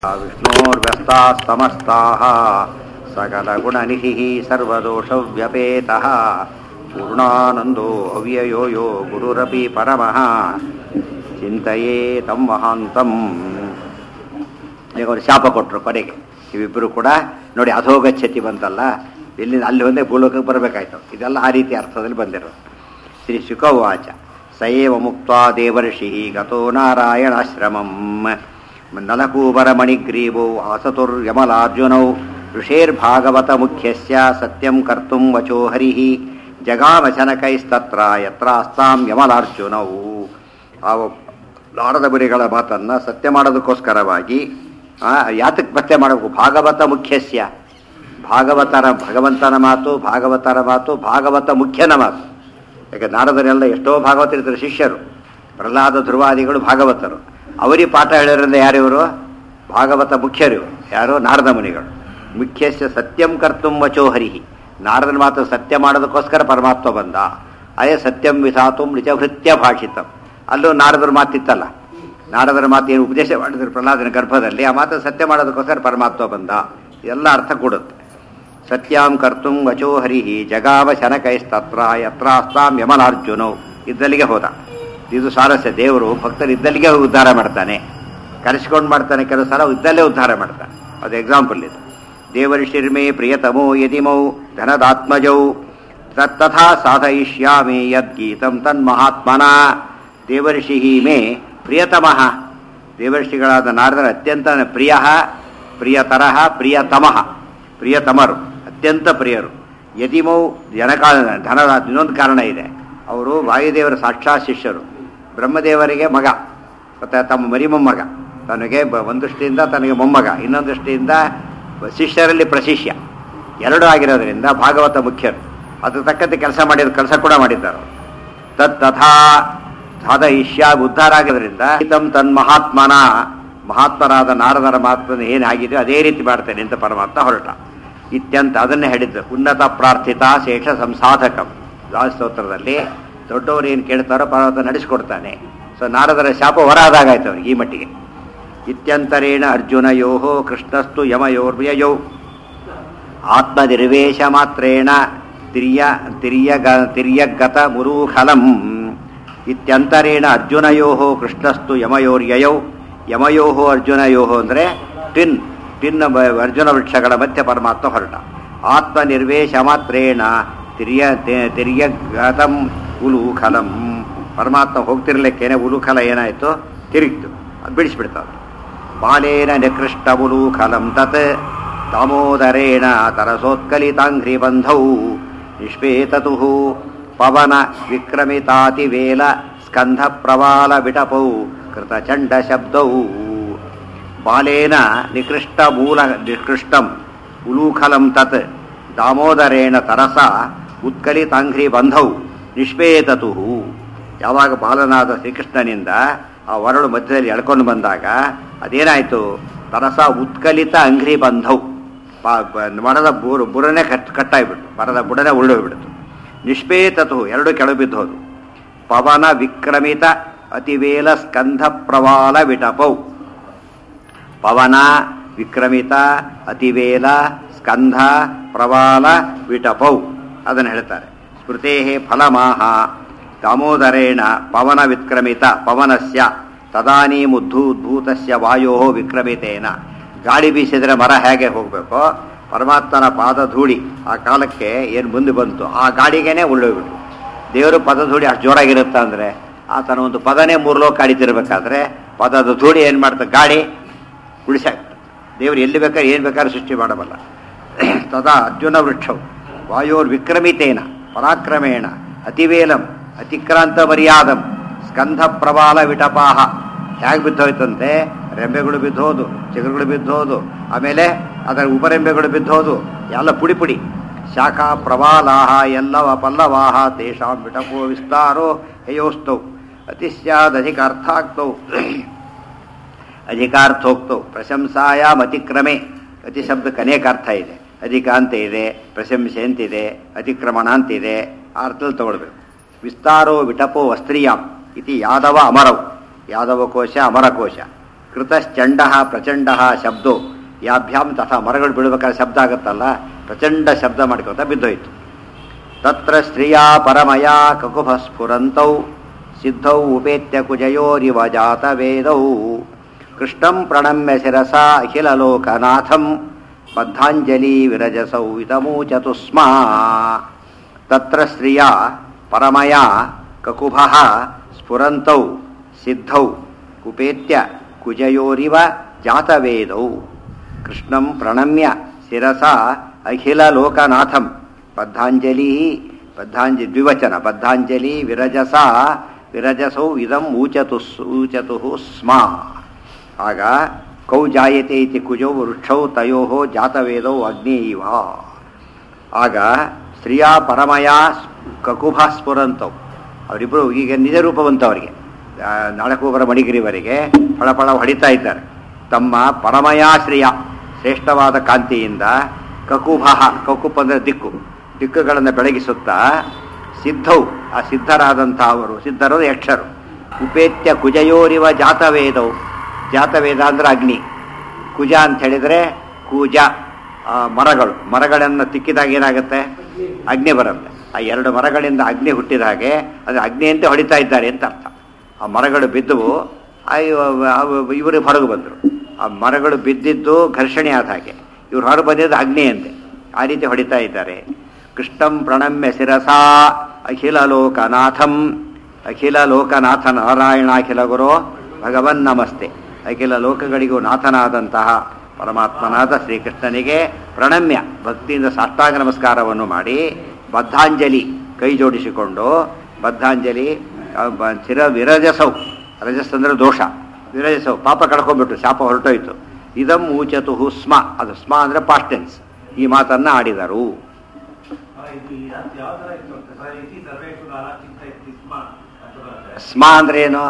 विष्णोर्व्यस्तास्तमस्ताः सकलगुणनिधिः सर्वदोषव्यपेतः पूर्णानन्दो अव्ययो यो गुरुरपि परमः ಚಿಂತೆಯೇ ತಮ್ಮ ಮಹಾಂತಂ ಈಗ ಅವರು ಶಾಪ ಕೊಟ್ಟರು ಕೊನೆಗೆ ಇವಿಬ್ಬರು ಕೂಡ ನೋಡಿ ಅಧೋಗಚ್ಚತಿ ಬಂತಲ್ಲ ಇಲ್ಲಿಂದ ಅಲ್ಲಿ ಒಂದೇ ಭೂಲೋಕಕ್ಕೆ ಬರಬೇಕಾಯ್ತು ಇದೆಲ್ಲ ಆ ರೀತಿ ಅರ್ಥದಲ್ಲಿ ಬಂದಿರೋದು ಶ್ರೀ ಶುಕವಾಚ ಸಯೇವ ಮುಕ್ತ ದೇವರ್ಷಿ ಗತೋ ನಾರಾಯಣಾಶ್ರಮಂ ನಲಕೂಬರ ಮಣಿಗ್ರೀವೋ ಆಸತುರ್ಯಮಲಾರ್ಜುನೌ ಋಷೇರ್ಭಾಗವತ ಮುಖ್ಯಸ್ಯ ಸತ್ಯಂ ಕರ್ತುಂ ವಚೋ ಹರಿಃ ಜಗಾಮಶನಕೈಸ್ತತ್ರ ಯತ್ರಾಸ್ತಾಂ ಯಮಲಾರ್ಜುನೌ ಆ ನಾರದ ಬರಿಗಳ ಮಾತನ್ನು ಸತ್ಯ ಮಾಡೋದಕ್ಕೋಸ್ಕರವಾಗಿ ಯಾತಕ್ಕೆ ಪತ್ತೆ ಮಾಡಬೇಕು ಭಾಗವತ ಮುಖ್ಯಸ್ಯ ಭಾಗವತರ ಭಗವಂತನ ಮಾತು ಭಾಗವತರ ಮಾತು ಭಾಗವತ ಮುಖ್ಯನ ಮಾತು ಯಾಕೆ ನಾರದರೆಲ್ಲ ಎಷ್ಟೋ ಭಾಗವತರಿದ್ದರು ಶಿಷ್ಯರು ಪ್ರಹ್ಲಾದ ಧ್ರುವಾದಿಗಳು ಭಾಗವತರು ಅವರಿಗೆ ಪಾಠ ಹೇಳಿರೋದ್ರಿಂದ ಯಾರಿವರು ಭಾಗವತ ಮುಖ್ಯರು ಇವರು. ಯಾರು ನಾರದ ಮುನಿಗಳು ಮುಖ್ಯಸ್ಯ ಸತ್ಯಂ ಕರ್ತುಂ ವಚೋ ಹರಿಹಿ ನಾರದನ ಮಾತು ಸತ್ಯ ಮಾಡೋದಕ್ಕೋಸ್ಕರ ಪರಮಾತ್ಮ ಬಂದ ಅದೇ ಸತ್ಯಂ ವಿಧಾತು ನಿಜಭೃತ್ಯ ಭಾಷಿತಂ ಅಲ್ಲೂ ನಾರದರ ಮಾತಿತ್ತಲ್ಲ ನಾರದರ ಮಾತು ಏನು ಉಪದೇಶ ಮಾಡಿದ್ರು ಪ್ರಹ್ಲಾದನ ಗರ್ಭದಲ್ಲಿ ಆ ಮಾತು ಸತ್ಯ ಮಾಡೋದಕ್ಕೋಸ್ಕರ ಪರಮಾತ್ಮ ಬಂದ ಎಲ್ಲ ಅರ್ಥ ಕೊಡುತ್ತೆ ಸತ್ಯಾಂ ಕರ್ತುಂ ವಚೋ ಹರಿಹಿ ಜಗಾವ ಶನಕೈಸ್ತತ್ರ ಯತ್ರಾಸ್ತಾಂ ಯಮನಾರ್ಜುನೋ ಇದ್ದಲ್ಲಿಗೆ ಹೋದ ಇದು ಸಾರಸ್ಯ ದೇವರು ಭಕ್ತರು ಇದ್ದಲ್ಲಿಗೆ ಉದ್ಧಾರ ಮಾಡ್ತಾನೆ ಕರೆಸ್ಕೊಂಡು ಮಾಡ್ತಾನೆ ಕೆಲವು ಸಲ ಇದ್ದಲ್ಲೇ ಉದ್ಧಾರ ಮಾಡ್ತಾನೆ ಅದು ಎಕ್ಸಾಂಪಲ್ ಇದು ದೇವರ್ಷಿರ್ಮೇ ಪ್ರಿಯತಮೋ ಯದಿಮೌ ಧನದಾತ್ಮಜೌ ತತ್ತಥಾ ಸಾಧಯಿಷ್ಯಾಮಿ ಯದ್ಗೀತಂ ತನ್ಮಹಾತ್ಮನ ದೇವರ್ಷಿ ಮೇ ಪ್ರಿಯತಮಃ ದೇವರ್ಷಿಗಳಾದ ನಾರದರ ಅತ್ಯಂತ ಪ್ರಿಯ ಪ್ರಿಯತರಃ ಪ್ರಿಯತಮಃ ಪ್ರಿಯತಮರು ಅತ್ಯಂತ ಪ್ರಿಯರು ಯದಿಮೌ ಜನಕ ಧನದ ಇನ್ನೊಂದು ಕಾರಣ ಇದೆ ಅವರು ವಾಯುದೇವರ ಸಾಕ್ಷಾತ್ ಶಿಷ್ಯರು ಬ್ರಹ್ಮದೇವರಿಗೆ ಮಗ ಮತ್ತು ತಮ್ಮ ಮರಿ ಮೊಮ್ಮಗ ತನಗೆ ಬ- ಒಂದು ದೃಷ್ಟಿಯಿಂದ ತನಗೆ ಮೊಮ್ಮಗ ಇನ್ನೊಂದು ದೃಷ್ಟಿಯಿಂದ ಶಿಷ್ಯರಲ್ಲಿ ಪ್ರಶಿಷ್ಯ ಎರಡೂ ಆಗಿರೋದ್ರಿಂದ ಭಾಗವತ ಮುಖ್ಯರು ಅದು ತಕ್ಕಂತೆ ಕೆಲಸ ಮಾಡಿದ ಕೆಲಸ ಕೂಡ ಮಾಡಿದ್ದಾರೆ ಅವರು. ತತ್ ತಥಾ ಸಾಧ ಇಷ್ಯ ಉದ್ಧಾರ ಆಗಿದ್ರಿಂದ ತಮ್ ತನ್ ಮಹಾತ್ಮನ ಮಹಾತ್ಮರಾದ ನಾರದರ ಮಾತನ್ನು ಏನು ಆಗಿದೆಯೋ ಅದೇ ರೀತಿ ಮಾಡ್ತೇನೆ ಅಂತ ಪರಮಾತ್ಮ ಹೊರಟ ಇತ್ಯಂತ ಅದನ್ನೇ ಹೇಳಿದ್ದು ಉನ್ನತ ಪ್ರಾರ್ಥಿತ ಶೇಷ ಸಂಸಾಧಕಂ ಸ್ತೋತ್ರದಲ್ಲಿ ದೊಡ್ಡವರು ಏನು ಕೇಳ್ತಾರೋ ಪರಮಾತ್ಮ ನಡೆಸಿಕೊಡ್ತಾನೆ ಸೊ ನಾರದರ ಶಾಪ ಹೊರ ಆದಾಗಾಯ್ತು ಅವ್ರಿಗೆ ಈ ಮಟ್ಟಿಗೆ ಇತ್ಯಂತರೇಣ ಅರ್ಜುನಯೋ ಕೃಷ್ಣಸ್ತು ಯಮಯೋರ್ವ್ಯಯೌ ಆತ್ಮನಿರ್ವೇಶ ಮಾತ್ರೇಣ ತಿರ್ಯ ತಿರ್ಯಗ ತಿರ್ಯಗತ ಮುರೂಖಲಂ ಇತ್ಯಂತರೇಣ ಅರ್ಜುನಯೋ ಕೃಷ್ಣಸ್ತು ಯಮಯೋರ್ಯಯೌ ಯಮಯೋ ಅರ್ಜುನಯೋ ಅಂದರೆ ಟಿನ್ ಟಿನ್ ಬ- ಅರ್ಜುನ ವೃಕ್ಷಗಳ ಮಧ್ಯೆ ಪರಮಾತ್ಮ ಹೊರಟ ಆತ್ಮನಿರ್ವೇಶ ಮಾತ್ರೇಣ ತಿರ್ಯ ತಿ- ತಿರ್ಯಗತಂ ಉಲೂಖಲಂ ಪರಮಾತ್ಮ ಹೋಗ್ತಿರ್ಲಿಕ್ಕೇನೆ ಉಲೂಖಲ ಏನಾಯಿತು ತಿರುಗಿತು ಅದು ಬಿಡಿಸ್ಬಿಡ್ತಾವೆ ಬಾಲೇನ ನಿಕೃಷ್ಟ ಉಲೂಖಲಂ ತತ್ ದಾಮೋದರೇಣ ತರಸೋತ್ಕಲಿತಾಂಘ್ರಿ ಬಂಧೌ ನಿಷ್ಪೇತತು ಪವನ ವಿಕ್ರಮಿತಾತಿವೇಲ ಸ್ಕಂಧ ಪ್ರವಾಲ ವಿಟಪೌ ಕೃತಚಂಡ ಶಬ್ದೌ ಬಾಲೇನ ನಿಕೃಷ್ಟ ಮೂಲ ನಿಕೃಷ್ಟಂ ಉಲೂಖಲಂ ತತ್ ದಾಮೋದರೇಣ ತರಸ ಉತ್ಕಲಿತಾಂಘ್ರಿ ಬಂಧೌ ನಿಷ್ಪೇತತು ಯಾವಾಗ ಬಾಲನಾದ ಶ್ರೀಕೃಷ್ಣನಿಂದ ಆ ವರಳು ಮಧ್ಯದಲ್ಲಿ ಎಳ್ಕೊಂಡು ಬಂದಾಗ ಅದೇನಾಯಿತು ತರಸ ಉತ್ಕಲಿತ ಅಂಘ್ರಿ ಬಂಧೌ ಪಾ- ಬ- ಮರದ ಬುರು ಬುಡನೆ ಕಟ್ ಕಟ್ಟಾಗ್ಬಿಡ್ತು ಮರದ ಬುಡನೆ ಉರುಳೋಗ್ಬಿಡ್ತು ನಿಷ್ಪೇತತು ಎರಡು ಕೆಳ ಬಿದ್ದು ಹೋದು ಪವನ ವಿಕ್ರಮಿತ ಅತಿವೇಲ ಸ್ಕಂಧ ಪ್ರವಾಲ ವಿಟಪೌ ಪವನ ವಿಕ್ರಮಿತ ಅತಿವೇಲ ಸ್ಕಂಧ ಪ್ರವಾಲ ವಿಟಪೌ ಅದನ್ನು ಹೇಳ್ತಾರೆ ಸ್ಮೃತೇ ಫಲಮಾಹ ದಾಮೋದರೇಣ ಪವನ ವಿಕ್ರಮಿತ ಪವನಸ್ಯ ತದಾನೀಮುದ್ಧೂದ್ಭೂತಸ್ಯ ವಾಯೋ ವಿಕ್ರಮಿತೇನ ಗಾಳಿ ಬೀಸಿದ್ರೆ ಮರ ಹೇಗೆ ಹೋಗಬೇಕು ಪರಮಾತ್ಮನ ಪಾದ ಧೂಳಿ ಆ ಕಾಲಕ್ಕೆ ಏನು ಮುಂದೆ ಬಂತು ಆ ಗಾಡಿಗೇನೆ ಉಳ್ಳೋಗ್ಬಿಟ್ಟು ದೇವರು ಪದ ಧೂಳಿ ಅಷ್ಟು ಜೋರಾಗಿರುತ್ತೆ ಅಂದರೆ ಆತನ ಒಂದು ಪದನೇ ಮೂರು ಲೋಕ ಕಾಡಿತಿರ್ಬೇಕಾದ್ರೆ ಪದದ ಧೂಳಿ ಏನು ಮಾಡ್ತಾರೆ ಗಾಡಿ ಉಳಿಸಾಕ್ತಾರೆ ದೇವರು ಎಲ್ಲಿ ಬೇಕಾದ್ರೆ ಏನು ಬೇಕಾದ್ರೆ ಸೃಷ್ಟಿ ಮಾಡಬಲ್ಲ ತದಾ ಅರ್ಜುನ ವೃಕ್ಷವು ವಾಯೋರ್ ವಿಕ್ರಮಿತೇನ ಪರಾಕ್ರಮೇಣ ಅತಿವೇಲಂ ಅತಿಕ್ರಾಂತ ಮರ್ಯಾದಂ ಸ್ಕಂಧ ಪ್ರವಾಲ ವಿಟಪಾಹ ಹೇಗೆ ಬಿದ್ದೋಯ್ತಂತೆ ರೆಂಬೆಗಳು ಬಿದ್ದೋದು ಚಿಗುರುಗಳು ಬಿದ್ದೋದು ಆಮೇಲೆ ಅದರ ಉಪರೆಂಬೆಗಳು ಬಿದ್ದೋದು ಎಲ್ಲ ಪುಡಿ ಪುಡಿ ಶಾಖಾ ಪ್ರವಾಲಾಹ ಎಲ್ಲವ ಪಲ್ಲವಾಹ ತೇಷಾಂ ವಿಟಪೋ ವಿಸ್ತಾರೋ ಹೇಯೋಸ್ತೌ ಅತಿಸ್ಯಾದಧಿಕಾರ್ಥಾಕ್ತೌ ಅಧಿಕಾರ್ಥೋಕ್ತೌ ಪ್ರಶಂಸಾಯಾಮ್ ಅತಿಕ್ರಮೆ ಅತಿ ಶಬ್ದಕ್ಕೆ ಅನೇಕ ಅರ್ಥ ಇದೆ ಅಧಿಕ ಅಂತ ಇದೆ ಪ್ರಶಂಸೆ ಅಂತಿದೆ ಅತಿಕ್ರಮಣ ಅಂತಿದೆ ಆ ಅರ್ಥದಲ್ಲಿ ತಗೊಳ್ಬೇಕು ವಿಸ್ತಾರೋ ವಿಟಪೋ ವಸ್ತ್ರೀಯಾಂ ಇತಿ ಯಾದವ ಅಮರವು ಯಾದವ ಕೋಶ ಅಮರ ಕೋಶ ಕೃತಶ್ಚಂಡ ಪ್ರಚಂಡ ಶಬ್ದೋ ಯಾಭ್ಯಾಂ ತಥಾ ಮರಗಳು ಬೀಳ್ಬೇಕಾದ್ರೆ ಶಬ್ದ ಆಗುತ್ತಲ್ಲ ಪ್ರಚಂಡ ಶಬ್ದ ಮಾಡ್ಕೊತ ಬಿದ್ದೋಯ್ತು ತತ್ರ ಸ್ತ್ರೀಯ ಪರಮಯ ಕಕುಭ ಸ್ಫುರಂತೌ ಸಿದ್ಧೌ ಉಪೇತ್ಯ ಕುಜಯೋರಿವ ಜಾತ ವೇದೌ ಕೃಷ್ಣಂ ಪ್ರಣಮ್ಯ ಶಿರಸ ಅಖಿಲ ಲೋಕನಾಥಂ ಬದ್ಧಾಂಜಲಿ ವಿರಜಸೌ ಇದಮೂಚತು ಸ್ಮ ತತ್ರ ಸ್ತ್ರೀಯ ಪರಮಯ ಕಕುಭ ಸ್ಫುರಂತೌ ಸಿದ್ಧೌ ಉಪೇತ್ಯ ಕುಜಯೋರಿವ ಜಾತವೇದೌ ಕೃಷ್ಣಂ ಪ್ರಣಮ್ಯ ಶಿರಸ ಅಖಿಲ ಲೋಕನಾಥಂ ಬದ್ಧಾಂಜಲಿ ಬದ್ಧಾಂಜಲಿ ದ್ವಿವಚನ ಬದ್ಧಾಂಜಲಿ ವಿರಜಸ ವಿರಜಸೌ ಇದಂ ಊಚತು ಊಚತು ಸ್ಮ ಆಗ ಕೌ ಜಾಯತೆ ಇತಿ ಕುಜೋ ವೃಕ್ಷೌ ತಯೋ ಜಾತವೇದೌ ಅಗ್ನಿ ಇವ ಆಗ ಸ್ತ್ರೀಯ ಪರಮಯ ಕಕುಭ ಸ್ಫುರಂತವು ಅವರಿಬ್ಬರು ಈಗ ನಿಜ ರೂಪ ಬಂತು ಅವರಿಗೆ ನಾಳಕೂಬರ ಮಣಿಗಿರಿವರೆಗೆ ಫಳಫಳ ಹೊಡಿತಾ ಇದ್ದಾರೆ ತಮ್ಮ ಪರಮಯ ಶ್ರೇಯ ಶ್ರೇಷ್ಠವಾದ ಕಾಂತಿಯಿಂದ ಕಕುಭ ಕಕುಪ್ ಅಂದರೆ ದಿಕ್ಕು ದಿಕ್ಕುಗಳನ್ನು ಬೆಳಗಿಸುತ್ತಾ ಸಿದ್ಧವು ಆ ಸಿದ್ಧರಾದಂಥ ಅವರು ಸಿದ್ಧರು ಯಕ್ಷರು ಉಪೇತ್ಯ ಕುಜಯೋರಿವ ಜಾತವೇದವು ಜಾತವೇದ ಅಂದ್ರೆ ಅಗ್ನಿ ಕುಜ ಅಂತ ಹೇಳಿದರೆ ಕೂಜ ಆ, ಮರಗಳು ಮರಗಳನ್ನು ತಿಕ್ಕಿದಾಗ ಏನಾಗುತ್ತೆ ಅಗ್ನಿ ಬರುತ್ತೆ ಆ ಎರಡು ಮರಗಳಿಂದ ಅಗ್ನಿ ಹುಟ್ಟಿದ ಹಾಗೆ ಅದು ಅಗ್ನಿಯಂತೆ ಹೊಡಿತಾ ಇದ್ದಾರೆ ಅಂತ ಅರ್ಥ ಆ ಮರಗಳು ಬಿದ್ದವು ಆ ಇವ- ಅವು- ಇವರು ಹೊರಗೆ ಬಂದರು ಆ ಮರಗಳು ಬಿದ್ದಿದ್ದು ಘರ್ಷಣೆ ಆದ ಹಾಗೆ ಇವ್ರು ಹೊರಗೆ ಬಂದಿದ್ದು ಅಗ್ನಿಯಂತೆ ಆ ರೀತಿ ಹೊಡಿತಾ ಇದ್ದಾರೆ ಕೃಷ್ಣಂ ಪ್ರಣಮ್ಯ ಶಿರಸಾ ಅಖಿಲ ಲೋಕನಾಥಂ ಅಖಿಲ ಲೋಕನಾಥ ನಾರಾಯಣಾಖಿಲ ಗುರು ಭಗವನ್ ನಮಸ್ತೆ ಅಖಿಲ ಲೋಕಗಳಿಗೂ ನಾಥನಾದಂತಹ ಪರಮಾತ್ಮನಾದ ಶ್ರೀಕೃಷ್ಣನಿಗೆ ಪ್ರಣಮ್ಯ ಭಕ್ತಿಯಿಂದ ಸಾಷ್ಟಾಂಗ ನಮಸ್ಕಾರವನ್ನು ಮಾಡಿ ಬದ್ಧಾಂಜಲಿ ಕೈ ಜೋಡಿಸಿಕೊಂಡು ಬದ್ಧಾಂಜಲಿ ಆ, ಬ- ಚಿರ ವಿರಜಸೌ ರಜಸ್ ಅಂದ್ರೆ ದೋಷ ವಿರಜಸೌ ಪಾಪ ಕಳ್ಕೊಂಡ್ಬಿಟ್ಟು ಶಾಪ ಹೊರಟೋಯ್ತು ಇದಂ ಊಚತು ಸ್ಮ ಅದು ಸ್ಮ ಅಂದ್ರೆ ಪಾಸ್ಟೆನ್ಸ್ ಈ ಮಾತನ್ನ ಆಡಿದರು ಇದು ಯಾವ- ಯಾವ ತರ ಇತ್ತು ಅಂತ ಸರ್ ಇತಿ ಸರ್ವೇಷು ಕಾಲ ಚಿಂತ ಇತಿ ಸ್ಮ ಅಂತ ಬರುತ್ತೆ ಸ್ಮ ಅಂದ್ರೆ ಏನು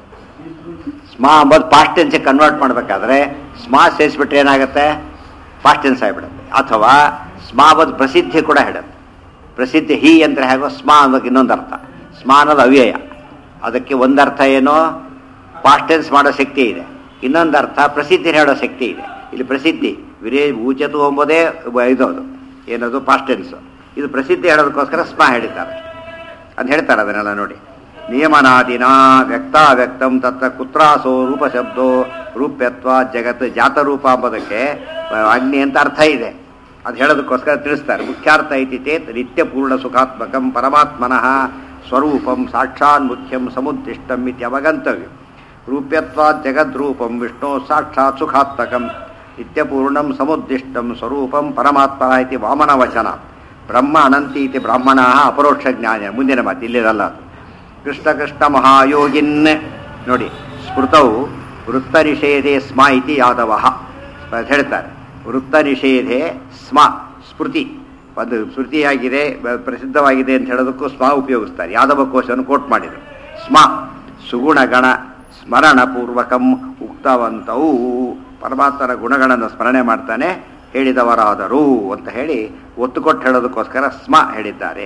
ಸ್ಮ ಅಂಬೋದು ಪಾಸ್ಟ್ ಟೆನ್ಸಿಗೆ ಕನ್ವರ್ಟ್ ಮಾಡಬೇಕಾದ್ರೆ ಸ್ಮ ಸೇರಿಸ್ಬಿಟ್ರೆ ಏನಾಗುತ್ತೆ ಪಾಸ್ಟ್ ಟೆನ್ಸ್ ಆಗಿಬಿಡುತ್ತೆ ಅಥವಾ ಸ್ಮ ಅಂಬೋದು ಪ್ರಸಿದ್ಧಿ ಕೂಡ ಹೇಳುತ್ತೆ ಪ್ರಸಿದ್ಧಿ ಹಿ ಅಂದ್ರೆ ಹೇಗೋ ಸ್ಮ ಅನ್ನೋದಕ್ಕೆ ಇನ್ನೊಂದು ಅರ್ಥ ಸ್ಮ ಅನ್ನೋದು ಅವ್ಯಯ ಅದಕ್ಕೆ ಒಂದರ್ಥ ಏನು ಪಾಸ್ಟ್ ಟೆನ್ಸ್ ಮಾಡೋ ಶಕ್ತಿ ಇದೆ ಇನ್ನೊಂದು ಅರ್ಥ ಪ್ರಸಿದ್ಧಿ ಹೇಳೋ ಶಕ್ತಿ ಇದೆ ಇಲ್ಲಿ ಪ್ರಸಿದ್ಧಿ ವಿರೇ ಊಚತು ಎಂಬುದೇ ಇದು ಅದು ಏನದು ಪಾಸ್ಟ್ ಟೆನ್ಸ್ ಇದು ಪ್ರಸಿದ್ಧಿ ಹೇಳೋದಕ್ಕೋಸ್ಕರ ಸ್ಮ ಹೇಳಿದ್ದಾರೆ ಅಂತ ಹೇಳ್ತಾರೆ ಅದನ್ನೆಲ್ಲ ನೋಡಿ ನಿಯಮನಾದಿನ ವ್ಯಕ್ತಾವ್ಯಕ್ತಂ ತತ್ರ ಕುತ್ರಾಸೋ ರೂಪಶಬ್ದೋ ರೂಪ್ಯತ್ವ ಜಗತ್ ಜಾತರೂಪ ಎಂಬುದಕ್ಕೆ ಆ, ಅಗ್ನಿ ಅಂತ ಅರ್ಥ ಇದೆ ಅದು ಹೇಳೋದಕ್ಕೋಸ್ಕರ ತಿಳಿಸ್ತಾರೆ ಮುಖ್ಯಾರ್ಥ ಐತಿ ಚೇತ್ ನಿತ್ಯ ಪೂರ್ಣ ಸುಖಾತ್ಮಕಂ ಪರಮಾತ್ಮನಃ ಸ್ವರೂಪಂ ಸಾಕ್ಷಾನ್ ಮುಖ್ಯಂ ಸಮುದ್ದಿಷ್ಟಂ ಇತಿ ಅವಗಂತವ್ಯಂ ರೂಪ್ಯತ್ವಾತ್ ಜಗದ್ರೂಪಂ ವಿಷ್ಣು ಸಾಕ್ಷಾತ್ ಸುಖಾತ್ಮಕಂ ನಿತ್ಯಪೂರ್ಣಂ ಸಮುದ್ದಿಷ್ಟಂ ಸ್ವರೂಪಂ ಪರಮಾತ್ಮ ಇತಿ ವಾಮನ ವಚನ ಬ್ರಹ್ಮ ಅನಂತಿ ಇತಿ ಬ್ರಾಹ್ಮಣ ಅಪರೋಕ್ಷ ಜ್ಞಾನ ಮುಂದಿನ ಮಾತು ಇಲ್ಲಿರಲ್ಲ ಅದು ಕೃಷ್ಣ ಕೃಷ್ಣ ಮಹಾಯೋಗಿನ್ ನೋಡಿ ಸ್ಮೃತೌ ವೃತ್ತ ನಿಷೇಧೆ ಸ್ಮ ಇತಿ ಯಾದವ ಅಂತ ಹೇಳ್ತಾರೆ ವೃತ್ತ ನಿಷೇಧೆ ಸ್ಮ ಸ್ಮೃತಿ ಒಂದು ಸ್ಮೃತಿಯಾಗಿದೆ ಬ- ಪ್ರಸಿದ್ಧವಾಗಿದೆ ಅಂತ ಹೇಳೋದಕ್ಕೂ ಸ್ಮ ಉಪಯೋಗಿಸ್ತಾರೆ ಯಾದವ ಕೋಶವನ್ನು ಕೋಟ್ ಮಾಡಿದರು ಸ್ಮ ಸುಗುಣಗಣ ಸ್ಮರಣ ಪೂರ್ವಕಂ ಉಕ್ತವಂತವು ಪರಮಾತ್ಮನ ಗುಣಗಳನ್ನು ಸ್ಮರಣೆ ಮಾಡ್ತಾನೆ ಹೇಳಿದವರಾದರು ಅಂತ ಹೇಳಿ ಒತ್ತು ಕೊಟ್ಟು ಹೇಳೋದಕ್ಕೋಸ್ಕರ ಸ್ಮ ಹೇಳಿದ್ದಾರೆ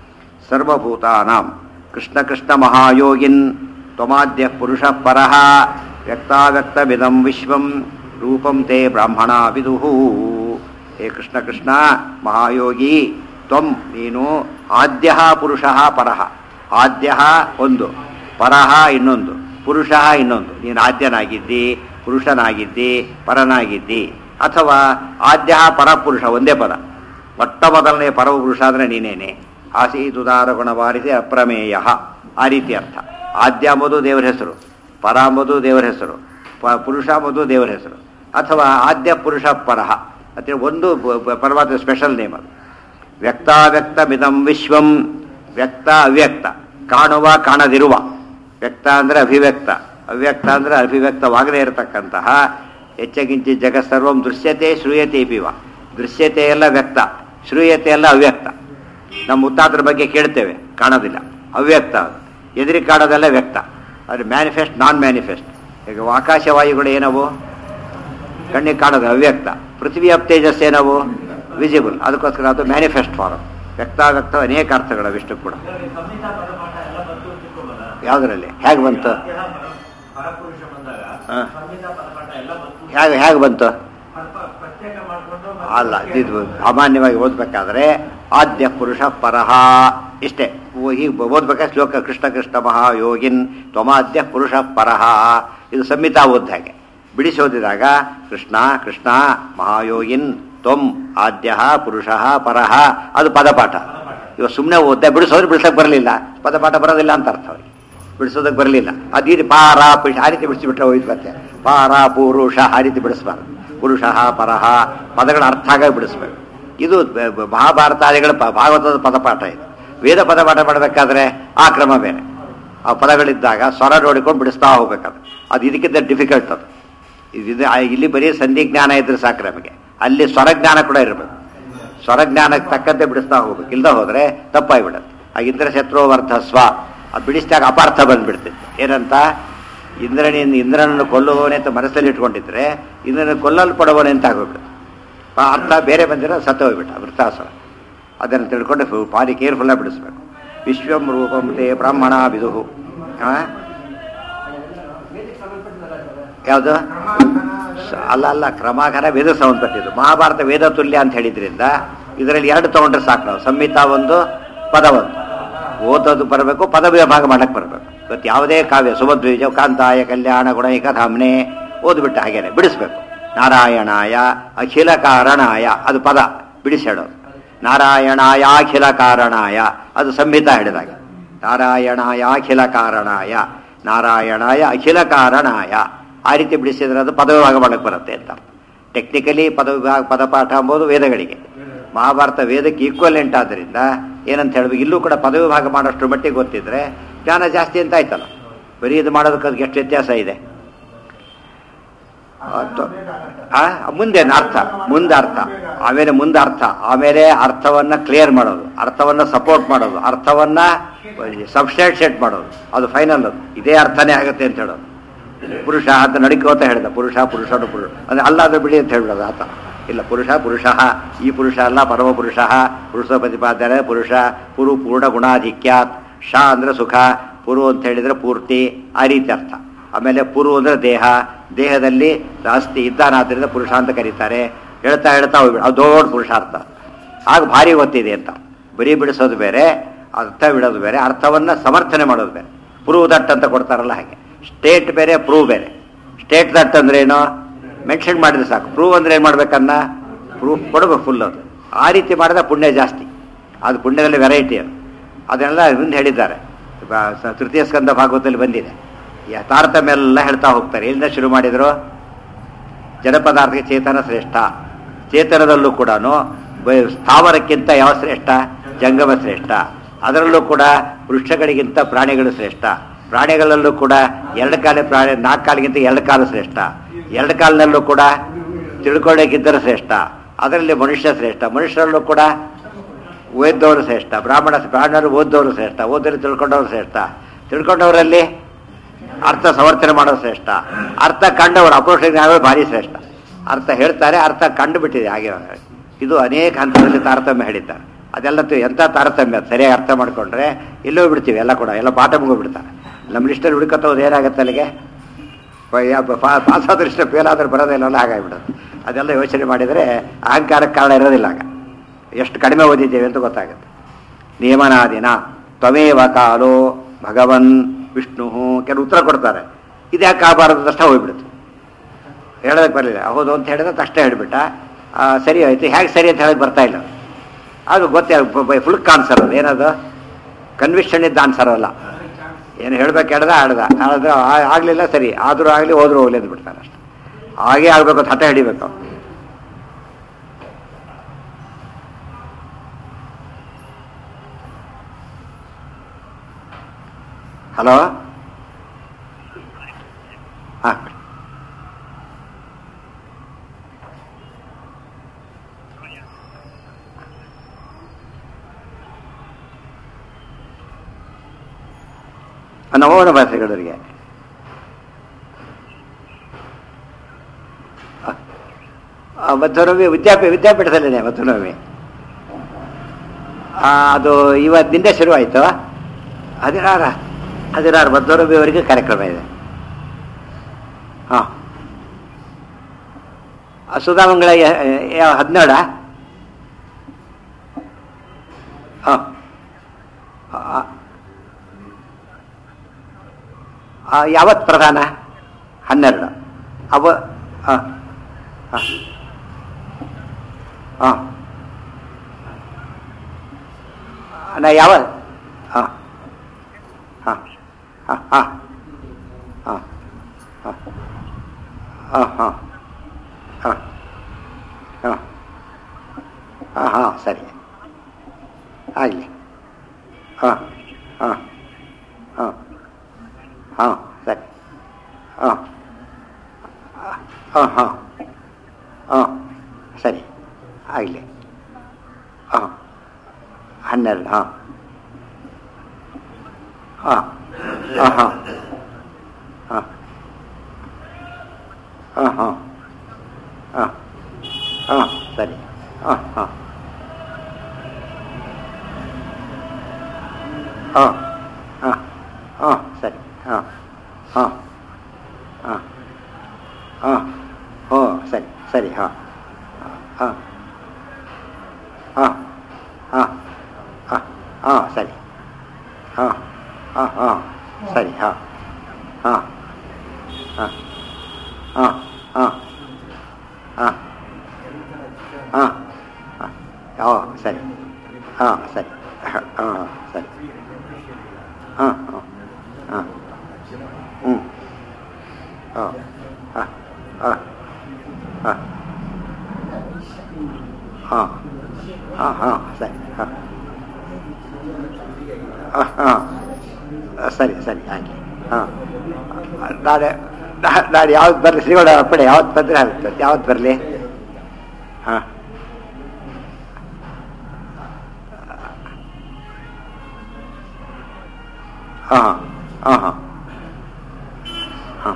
ಸರ್ವಭೂತಾನಾಂ ಕೃಷ್ಣ ಕೃಷ್ಣ ಮಹಾಯೋಗಿನ್ ತ್ವಮಾದ್ಯ ಪುರುಷ ಪರಃ ವ್ಯಕ್ತಾವ್ಯಕ್ತವಿದಂ ವಿಶ್ವಂ ರೂಪಂ ತೇ ಬ್ರಾಹ್ಮಣ ವಿದುಹು ಹೇ ಕೃಷ್ಣ ಕೃಷ್ಣ ಮಹಾಯೋಗಿ ತ್ವಂ ನೀನು ಆದ್ಯ ಪುರುಷ ಪರಃ ಆದ್ಯ ಒಂದು ಪರಃ ಇನ್ನೊಂದು ಪುರುಷ ಇನ್ನೊಂದು ನೀನು ಆದ್ಯನಾಗಿದ್ದಿ ಪುರುಷನಾಗಿದ್ದಿ ಪರನಾಗಿದ್ದಿ ಅಥವಾ ಆದ್ಯ ಪರಪುರುಷ ಒಂದೇ ಪದ ಮೊಟ್ಟ ಮೊದಲನೇ ಪರಪುರುಷ ಅಂದರೆ ನೀನೇನೆ ಆಸೀತುದಾರ ಗುಣವಾರಿಸಿ ಅಪ್ರಮೇಯ ಆ ರೀತಿ ಅರ್ಥ ಆದ್ಯ ಎಂಬುದು ದೇವರ ಹೆಸರು ಪರ ಎಂಬುದು ದೇವರ ಹೆಸರು ಪ ಪುರುಷ ಎಂಬುದು ದೇವರ ಹೆಸರು ಅಥವಾ ಆದ್ಯ ಪುರುಷ ಪರಹ ಅಂತೇಳಿ ಒಂದು ಬ- ಬ- ಪರಮಾತ್ಮ ಸ್ಪೆಷಲ್ ನೇಮ್ ಅದು ವ್ಯಕ್ತಾವ್ಯಕ್ತ ಮಿದಂ ವಿಶ್ವಂ ವ್ಯಕ್ತ ಅವ್ಯಕ್ತ ಕಾಣುವ ಕಾಣದಿರುವ ವ್ಯಕ್ತ ಅಂದರೆ ಅಭಿವ್ಯಕ್ತ ಅವ್ಯಕ್ತ ಅಂದರೆ ಅಭಿವ್ಯಕ್ತವಾಗದೇ ಇರತಕ್ಕಂತಹ ಹೆಚ್ಚಗಿಂಚಿ ಜಗತ್ ಸರ್ವಂ ದೃಶ್ಯತೆ ಶ್ರೂಯತೆ ಪಿವ ದೃಶ್ಯತೆ ಎಲ್ಲ ವ್ಯಕ್ತ ಶ್ರೂಯತೆ ಎಲ್ಲ ಅವ್ಯಕ್ತ ನಮ್ಮ ಮುತ್ತಾತರ ಬಗ್ಗೆ ಕೇಳ್ತೇವೆ ಕಾಣೋದಿಲ್ಲ ಅವ್ಯಕ್ತ ಅದು ಎದುರಿಗೆ ಕಾಣೋದೆಲ್ಲ ವ್ಯಕ್ತ ಅದು ಮ್ಯಾನಿಫೆಸ್ಟ್ ನಾನ್ ಮ್ಯಾನಿಫೆಸ್ಟ್ ಈಗ ಆಕಾಶವಾಯುಗಳು ಏನವು ಕಣ್ಣಿಗೆ ಕಾಣೋದು ಅವ್ಯಕ್ತ ಪೃಥ್ವಿ ಅಪ್ ತೇಜಸ್ ಏನವು ವಿಸಿಬಲ್ ಅದಕ್ಕೋಸ್ಕರ ಅದು ಮ್ಯಾನಿಫೆಸ್ಟ್ ಫಾರಮ್ ವ್ಯಕ್ತಾವ್ಯಕ್ತ ಅನೇಕ ಅರ್ಥಗಳು ಅವಿಷ್ಟು ಕೂಡ ಇದರಲ್ಲಿ ಸಂಹಿತ ಪರಮಾಟ ಎಲ್ಲ ಬಂತು ಅಂತ ತಿಳ್ಕೊಬೋದಾ? ಯಾವುದರಲ್ಲಿ ಹೇಗೆ ಬಂತು ಆದ್ಯ ಪರ- ಪರಪುರುಷ ಬಂದಾಗ ಹಾ. ಸಂಹಿತಾ ಪದಪಾಠ ಎಲ್ಲ ಬಂತು ಹೇಗೆ ಹೇಗೆ ಬಂತು ಸ್ವಲ್ಪ ಪ್ರತ್ಯೇಕ ಮಾಡಿಕೊಂಡು ಅಲ್ಲ ಇದು ಸಾಮಾನ್ಯವಾಗಿ ಓದ್ಬೇಕಾದ್ರೆ ಆದ್ಯ ಪುರುಷ ಪರಹ ಇಷ್ಟೇ ಓ- ಹೀಗೆ ಓದ್ಬೇಕಾದ್ರೆ ಶ್ಲೋಕ ಕೃಷ್ಣ ಕೃಷ್ಣ ಮಹಾಯೋಗಿನ್ ತ್ವಮಾದ್ಯ ಪುರುಷ ಪರಹ ಇದು ಸಂಹಿತಾ ಓದ್ ಹಾಗೆ ಬಿಡಿಸಿ ಓದಿದಾಗ ಕೃಷ್ಣ ಕೃಷ್ಣ ಮಹಾಯೋಗಿನ್ ತ್ವಂ ಆದ್ಯ ಪುರುಷ ಪರಹ ಅದು ಪದಪಾಠ ಇವಾಗ ಸುಮ್ಮನೆ ಓದ್ದೆ ಬಿಡಿಸೋದ್ರೆ ಬಿಡಿಸೋಕೆ ಬರಲಿಲ್ಲ ಪದಪಾಠ ಬರೋದಿಲ್ಲ ಅಂತ ಅರ್ಥ ಅವ್ರಿಗೆ ಬಿಡಿಸೋದಕ್ಕೆ ಬರಲಿಲ್ಲ ಅದೇ ರೀತಿ ಪಾರ ಪುರುಷ ಆ ರೀತಿ ಬಿಡಿಸಿಬಿಟ್ರೆ ಹೋಯ್ತು ಮತ್ತೆ ಪಾರ ಪುರುಷ ಆ ರೀತಿ ಬಿಡಿಸ್ಬಾರ್ದು ಪುರುಷ ಪರಹ ಪದಗಳ ಅರ್ಥ ಆಗ ಬಿಡಿಸ್ಬೇಕು ಇದು ಬ- ಬ- ಮಹಾಭಾರತಾದಿಗಳ ಪ- ಭಾಗವತದ ಪದಪಾಠ ಇದು ವೇದ ಪದಪಾಠ ಮಾಡಬೇಕಾದ್ರೆ ಆ ಕ್ರಮ ಬೇರೆ ಆ ಪದಗಳಿದ್ದಾಗ ಸ್ವರ ನೋಡಿಕೊಂಡು ಬಿಡಿಸ್ತಾ ಹೋಗ್ಬೇಕಾದ್ರೆ ಅದು ಇದಕ್ಕಿಂತ ಡಿಫಿಕಲ್ಟ್ ಅದು ಇದು ಆ- ಇಲ್ಲಿ ಬರೀ ಸಂಧಿ ಜ್ಞಾನ ಇದ್ರೆ ಸಾಕು ನಮಗೆ ಅಲ್ಲಿ ಸ್ವರಜ್ಞಾನ ಕೂಡ ಇರಬೇಕು ಸ್ವರಜ್ಞಾನಕ್ಕೆ ತಕ್ಕಂತೆ ಬಿಡಿಸ್ತಾ ಹೋಗ್ಬೇಕು ಇಲ್ದ ಹೋದ್ರೆ ತಪ್ಪಾಗ್ಬಿಡುತ್ತೆ ಆ ಇಂದ್ರ ಶತ್ರುವರ್ಧ ಸ್ವ ಅದು ಬಿಡಿಸಿದಾಗ ಅಪಾರ್ಥ ಬಂದ್ಬಿಡ್ತಿತ್ತು ಏನಂತ ಇಂದ್ರನಿಂದ ಇಂದ್ರನನ್ನು ಕೊಲ್ಲುವವನೇ ಅಂತ ಮನಸ್ಸಲ್ಲಿ ಇಟ್ಕೊಂಡಿದ್ರೆ ಇಂದ್ರನ ಕೊಲ್ಲಲ್ಪಡುವವನೇ ಅಂತ ಆಗೋಗ್ಬಿಡುತ್ತೆ ಆ ಅರ್ಥ ಬೇರೆ ಬಂದಿರೋ ಸತ್ತು ಹೋಗ್ಬಿಟ್ಟ ವೃತ್ತಾಸುರ ಅದನ್ನು ತಿಳ್ಕೊಂಡು ಫು- ಭಾರಿ ಕೇರ್ಫುಲ್ಲಾಗಿ ಬಿಡಿಸ್ಬೇಕು ವಿಶ್ವಂ ರೂಪಂ ತೇ ಬ್ರಾಹ್ಮಣ ವಿದುಹು ಆ? ಯಾವುದು ಸ- ಅಲ್ಲ ಅಲ್ಲ ಕ್ರಮಾಕರ ವೇದ ಸಂಬಂಧಪಟ್ಟಿದ್ದು ಮಹಾಭಾರತ ವೇದ ತುಲ್ಯ ಅಂತ ಹೇಳಿದ್ರಿಂದ ಇದರಲ್ಲಿ ಎರಡು ತಗೊಂಡ್ರೆ ಸಾಕು ನಾವು ಸಂಹಿತಾ ಒಂದು ಪದ ಒಂದು ಓದೋದು ಬರಬೇಕು ಪದ ವಿಭಾಗ ಮಾಡಕ್ಕೆ ಬರಬೇಕು ಇವತ್ತು ಯಾವುದೇ ಕಾವ್ಯ ಸುಭದ್ವಿಜ ಕಾಂತಾಯ ಕಲ್ಯಾಣ ಗುಣೈಕ ಧಾಮ್ನೆ ಓದ್ಬಿಟ್ಟು ಹಾಗೇನೆ ಬಿಡಿಸ್ಬೇಕು ನಾರಾಯಣಾಯ ಅಖಿಲ ಕಾರಣಾಯ ಅದು ಪದ ಬಿಡಿಸಿ ಹೇಳೋದು ನಾರಾಯಣಾಯ ಅಖಿಲ ಕಾರಣಾಯ ಅದು ಸಂಹಿತಾ ಹೇಳಿದಾಗ ನಾರಾಯಣಾಯ ಅಖಿಲ ಕಾರಣಾಯ ನಾರಾಯಣಾಯ ಅಖಿಲ ಕಾರಣಾಯ ಆ ರೀತಿ ಬಿಡಿಸಿದ್ರೆ ಅದು ಪದವಿಭಾಗ ಮಾಡಕ್ಕೆ ಬರುತ್ತೆ ಅಂತ ಟೆಕ್ನಿಕಲಿ ಪದವಿಭಾಗ ಪದಪಾಠ ಎಂಬುದು ವೇದಗಳಿಗೆ ಮಹಾಭಾರತ ವೇದಕ್ಕೆ ಈಕ್ವಲೆಂಟ್ ಆದ್ದರಿಂದ ಏನಂತ ಹೇಳ್ಬೇಕು ಇಲ್ಲೂ ಕೂಡ ಪದವಿಭಾಗ ಮಾಡೋಷ್ಟು ಮಟ್ಟಿಗೆ ಗೊತ್ತಿದ್ರೆ ಜ್ಞಾನ ಜಾಸ್ತಿ ಅಂತ ಆಯ್ತಲ್ಲ ಬರೀ ಇದು ಮಾಡೋದಕ್ಕೆ ಅದಕ್ಕೆ ಎಷ್ಟು ವ್ಯತ್ಯಾಸ ಇದೆ ಅದು- ಆ, ಮುಂದೆ ಅರ್ಥ ಮುಂದೆ ಅರ್ಥ ಆಮೇಲೆ ಮುಂದೆ ಅರ್ಥ ಆಮೇಲೆ ಅರ್ಥವನ್ನ ಕ್ಲಿಯರ್ ಮಾಡೋದು ಅರ್ಥವನ್ನ ಸಪೋರ್ಟ್ ಮಾಡೋದು ಅರ್ಥವನ್ನ ಸಬ್ಸ್ಟ್ಯಾಟ್ಸೇಟ್ ಮಾಡೋದು ಅದು ಫೈನಲ್ ಅದು ಇದೇ ಅರ್ಥನೇ ಆಗುತ್ತೆ ಅಂತ ಹೇಳೋದು ಪುರುಷ ಅಂತ ನಡಿಕೋತ ಹೇಳ್ದ ಪುರುಷ ಪುರುಷನು ಪುರುಷ ಅಂದ್ರೆ ಅಲ್ಲಾದ್ರೆ ಬಿಡಿ ಅಂತ ಹೇಳ್ಬಿಡೋದು ಆತ ಇಲ್ಲ ಪುರುಷ ಪುರುಷ ಈ ಪುರುಷ ಅಲ್ಲ ಪರಮ ಪುರುಷ ಪುರುಷ ಪ್ರತಿಪಾದ್ಯ ಪುರುಷ ಪುರು ಪೂರ್ಣ ಗುಣಾಧಿಕ್ಯಾತ್ ಶ ಅಂದ್ರೆ ಸುಖ ಪುರು ಅಂತ ಹೇಳಿದ್ರೆ ಪೂರ್ತಿ ಆ ರೀತಿ ಅರ್ಥ ಆಮೇಲೆ ಪುರು ಅಂದ್ರೆ ದೇಹ ದೇಹದಲ್ಲಿ ಜಾಸ್ತಿ ಇದ್ದಾನಾದ್ರಿಂದ ಪುರುಷ ಅಂತ ಕರೀತಾರೆ ಹೇಳ್ತಾ ಹೇಳ್ತಾ ಹೋಗ್ಬಿಡ ಅದು ದೊಡ್ಡ ಪುರುಷಾರ್ಥ ಆಗ ಭಾರಿ ಗೊತ್ತಿದೆ ಅಂತ ಬರೀ ಬಿಡಿಸೋದು ಬೇರೆ ಅರ್ಥ ಬಿಡೋದು ಬೇರೆ ಅರ್ಥವನ್ನ ಸಮರ್ಥನೆ ಮಾಡೋದು ಬೇರೆ ಪ್ರೂವ್ ದಟ್ ಅಂತ ಕೊಡ್ತಾರಲ್ಲ ಹಾಗೆ ಸ್ಟೇಟ್ ಬೇರೆ ಪ್ರೂವ್ ಬೇರೆ ಸ್ಟೇಟ್ ದಟ್ ಅಂದ್ರೆ ಏನು ಮೆನ್ಷನ್ ಮಾಡಿದ್ರೆ ಸಾಕು ಪ್ರೂವ್ ಅಂದ್ರೆ ಏನು ಮಾಡ್ಬೇಕನ್ನ ಪ್ರೂಫ್ ಕೊಡಬೇಕು ಫುಲ್ ಅದು ಆ ರೀತಿ ಮಾಡಿದ್ರೆ ಪುಣ್ಯ ಜಾಸ್ತಿ ಅದು ಪುಣ್ಯದಲ್ಲಿ ವೆರೈಟಿ ಅದು ಅದನ್ನೆಲ್ಲ ಮುಂದೆ ಹೇಳಿದ್ದಾರೆ ಬ- ಸ- ತೃತೀಯ ಸ್ಕಂದ ಭಾಗವತದಲ್ಲಿ ಬಂದಿದೆ ಈ ತಾರತಮ್ಯ ಎಲ್ಲ ಹೇಳ್ತಾ ಹೋಗ್ತಾರೆ ಎಲ್ಲಿಂದ ಶುರು ಮಾಡಿದ್ರು ಜನಪದಾರ್ಥಕ್ಕೆ ಚೇತನ ಶ್ರೇಷ್ಠ ಚೇತನದಲ್ಲೂ ಕೂಡ ಸ್ಥಾವರಕ್ಕಿಂತ ಯಾವ ಶ್ರೇಷ್ಠ ಜಂಗಮ ಶ್ರೇಷ್ಠ ಅದರಲ್ಲೂ ಕೂಡ ವೃಕ್ಷಗಳಿಗಿಂತ ಪ್ರಾಣಿಗಳು ಶ್ರೇಷ್ಠ ಪ್ರಾಣಿಗಳಲ್ಲೂ ಕೂಡ ಎರಡು ಕಾಲ ಪ್ರಾಣಿ ನಾಲ್ಕು ಕಾಲಿಗಿಂತ ಎರಡು ಕಾಲು ಶ್ರೇಷ್ಠ ಎರಡು ಕಾಲಿನಲ್ಲೂ ಕೂಡ ತಿಳ್ಕೊಳ್ಳೋಕ್ಕಿದ್ದರೆ ಶ್ರೇಷ್ಠ ಅದರಲ್ಲಿ ಮನುಷ್ಯ ಶ್ರೇಷ್ಠ ಮನುಷ್ಯರಲ್ಲೂ ಕೂಡ ಓದ್ದವರು ಶ್ರೇಷ್ಠ ಬ್ರಾಹ್ಮಣ ಬ್ರಾಹ್ಮಣರು ಓದ್ದವರು ಶ್ರೇಷ್ಠ ಓದೋರು ತಿಳ್ಕೊಂಡವರು ಶ್ರೇಷ್ಠ ತಿಳ್ಕೊಂಡವರಲ್ಲಿ ಅರ್ಥ ಸಮರ್ಥನೆ ಮಾಡೋದು ಶ್ರೇಷ್ಠ ಅರ್ಥ ಕಂಡವರು ಅಪರೋಕ್ಷ ಜ್ಞಾನಗಳು ಭಾರಿ ಶ್ರೇಷ್ಠ ಅರ್ಥ ಹೇಳ್ತಾರೆ ಅರ್ಥ ಕಂಡು ಬಿಟ್ಟಿದೆ ಹಾಗೆ ಇದು ಅನೇಕ ಹಂತದಲ್ಲಿ ತಾರತಮ್ಯ ಹೇಳಿದ್ದಾರೆ ಅದೆಲ್ಲ ತಿ- ಎಂಥ ತಾರತಮ್ಯ ಅದು ಸರಿಯಾಗಿ ಅರ್ಥ ಮಾಡ್ಕೊಂಡ್ರೆ ಎಲ್ಲೋ ಬಿಡ್ತೀವಿ ಎಲ್ಲ ಕೂಡ ಎಲ್ಲ ಪಾಠ ಮುಗಿಬಿಡ್ತಾರೆ ನಮ್ಮ ಲಿಸ್ಟಲ್ಲಿ ಹುಡುಕತ್ತ ಹೋದ್ರೆ ಏನಾಗುತ್ತೆ ಅಲ್ಲಿಗೆ ಪಾಸ್ ಆದ್ರೆ ಇಷ್ಟ ಫೇಲ್ ಆದ್ರೆ ಬರೋದಿಲ್ಲ ಹಾಗಾಗಿಬಿಡೋದು ಅದೆಲ್ಲ ಯೋಚನೆ ಮಾಡಿದರೆ ಅಹಂಕಾರಕ್ಕೆ ಕಾರಣ ಇರೋದಿಲ್ಲ ಆಗ ಎಷ್ಟು ಕಡಿಮೆ ಓದಿದ್ದೇವೆ ಅಂತ ಗೊತ್ತಾಗುತ್ತೆ ನಿಯಮನಾದಿನ ತ್ವಮೇವ ಕಾಲೋ ಭಗವನ್ ವಿಷ್ಣು ಕೆಲವು ಉತ್ತರ ಕೊಡ್ತಾರೆ ಇದ್ಯಾಕೆ ಆಗಬಾರದು ತಕ್ಷಣ ಹೋಗ್ಬಿಡುತ್ತೆ ಹೇಳೋದಕ್ಕೆ ಬರಲಿಲ್ಲ ಹೌದು ಅಂತ ಹೇಳಿದ್ರೆ ತಕ್ಷಣ ಹೇಳಿಬಿಟ್ಟ ಆ, ಸರಿ ಆಯ್ತು ಹೇಗೆ ಸರಿ ಅಂತ ಹೇಳಕ್ಕೆ ಬರ್ತಾ ಇಲ್ಲ ಅದು ಗೊತ್ತೇ ಫುಲ್ ಆನ್ಸರ್ ಅದು ಏನದು ಕನ್ವಿಕ್ಷನ್ ಇದ್ದ ಆನ್ಸರ್ ಅಲ್ಲ ಏನು ಹೇಳ್ಬೇಕು ಹೇಳ್ದ ಆಡ್ದ ಆದ್ರೆ ಆ- ಆಗ್ಲಿಲ್ಲ ಸರಿ ಆದರೂ ಆಗಲಿ ಹೋದ್ರೂ ಹೋಗ್ಲಿ ಅಂತ ಬಿಡ್ತಾನೆ ಅಷ್ಟೆ ಹಾಗೆ ಆಗ್ಬೇಕು ಅಂತ ಹಠ ಹಿಡಿಬೇಕು ಅವ್ನು. ಹಲೋ ಹಾಂ ನವೋನ ಭಾಷೆಗಳವರಿಗೆ ಮಧ್ವನವಮಿ ವಿದ್ಯಾಪೀಠ ವಿದ್ಯಾಪೀಠದಲ್ಲಿದೆ ಮಧ್ವನವಮಿ ಆ, ಅದು ಇವತ್ತು ನಿನ್ನೆ ಶುರುವಾಯಿತು ಹದಿನಾರ ಹದಿನಾರು ಮಧ್ವನವಮಿವರೆಗೂ ಕಾರ್ಯಕ್ರಮ ಇದೆ ಹಾಂ ಸುಧಾಮಂಗಳ ಹದಿನೇಳ ಹಾಂ ಯಾವತ್ತು ಪ್ರಧಾನ ಹನ್ನೆರಡು ಅವ ಹಾಂ ಹಾಂ ಹಾಂ ನಾ ಯಾವ ಹಾಂ ಹಾಂ ಹಾಂ ಹಾಂ ಹಾಂ ಹಾಂ ಹಾಂ ಹಾಂ ಹಾಂ ಹಾಂ ಹಾಂ ಹಾಂ ಸರಿ ಆಗಲಿ ಹಾಂ ಹಾಂ ಹಾಂ ಹಾಂ ಸರಿ ಹಾಂ ಹಾಂ ಹಾಂ ಹಾಂ ಸರಿ ಆಗಲಿ ಹಾಂ ಹನ್ನೆರಡು ಹಾಂ ಹಾಂ ಹಾಂ ಹಾಂ ಹಾಂ ಹಾಂ ಹಾಂ ಹಾಂ ಹಾಂ ಸರಿ ಹಾಂ ಹಾಂ ಹಾಂ ಹಾಂ ಹಾಂ ಸರಿ ಹಾಂ ಹಾಂ ಹಾಂ ಹಾಂ ಹ್ಞೂ ಸರಿ ಸರಿ ಹಾಂ ಹಾಂ ಹಾಂ ಹಾಂ ಹಾಂ ಹಾಂ ಸರಿ ಹಾಂ ಹಾಂ ಹಾಂ ಸರಿ ಹಾಂ ಹಾಂ ಹಾಂ ಹಾಂ ಹಾಂ ಹಾಂ ಹಾಂ ಹಾಂ ಓ ಸರಿ ಹಾಂ ಸರಿ ಹಾಂ ಸರಿ ಹಾಂ ಹಾಂ ಹಾಂ ಹ್ಞೂ ಹಾಂ ಹಾಂ ಹಾಂ ಹಾಂ ಹಾಂ ಹಾಂ ಹಾಂ ಸರಿ ಹಾಂ ಹಾಂ ಸರಿ ಸರಿ ಆಯ್ತು ಹಾಂ ನಾಳೆ ನಾಳೆ ಯಾವ್ದು ಬರಲಿ ಶ್ರೀಗೌಡ ಅಪ್ಪಣೆ ಯಾವತ್ತು ಬಂದರೆ ಆಗುತ್ತೆ ಯಾವತ್ತು ಬರಲಿ ಹಾಂ ಹಾಂ ಹಾಂ ಹಾಂ ಹಾಂ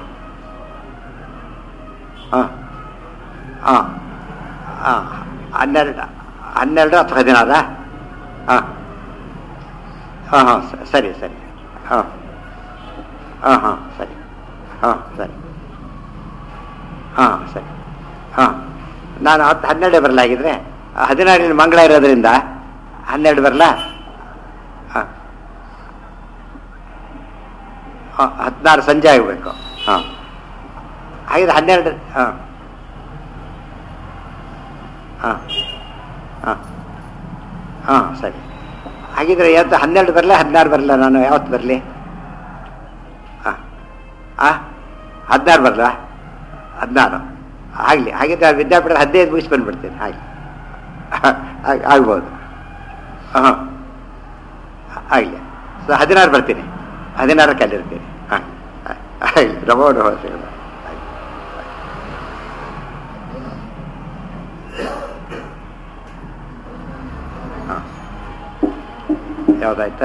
ಹಾಂ ಹಾಂ ಹಾಂ ಹನ್ನೆರಡು ಹನ್ನೆರಡು ಅಥವಾ ಹದಿನಾರ ಹಾಂ ಹಾಂ ಹಾಂ ಸರಿ ಸರಿ ಹಾಂ ಹಾಂ ಹಾಂ ಸರಿ ಹಾಂ ಸರಿ ಹಾಂ ಸರಿ ಹಾಂ ನಾನು ಹತ್ತು ಹನ್ನೆರಡು ಬರಲಾಗಿದ್ರೆ ಹದಿನಾರಿನ ಮಂಗಳ ಇರೋದ್ರಿಂದ ಹನ್ನೆರಡು ಬರಲಾ ಹಾಂ ಹಾಂ ಹದಿನಾರು ಸಂಜೆ ಆಗಬೇಕು ಹಾಂ ಹಾಗಿದ್ರೆ ಹನ್ನೆರಡು ಹಾಂ ಹಾಂ ಹಾಂ ಹಾಂ ಸರಿ ಹಾಗಿದ್ರೆ ಯಾವತ್ತು ಹನ್ನೆರಡು ಬರಲ್ಲ ಹದಿನಾರು ಬರಲ್ಲ ನಾನು ಯಾವತ್ತು ಬರಲಿ ಹಾಂ ಹಾಂ ಹದಿನಾರು ಬರಲ್ಲ ಹದಿನಾರು ಆಗಲಿ ಹಾಗಿದ್ರೆ ವಿದ್ಯಾಪೀಠ ಹದಿನೈದು ಮುಗಿಸಿ ಬಂದುಬಿಡ್ತೀನಿ ಹಾಗೆ ಆಗ್ಬೋದು ಹಾಂ ಆಗಲಿ ಸೊ ಹದಿನಾರು ಬರ್ತೀನಿ ಹದಿನಾರಕ್ಕೆ ಅಲ್ಲಿರ್ತೀನಿ ಹಾಂ ಆಗಲಿ ರಮೋ ನಮೋ ಸಿಗೋಣ ಹಾಂ ಯಾವುದಾಯ್ತಾ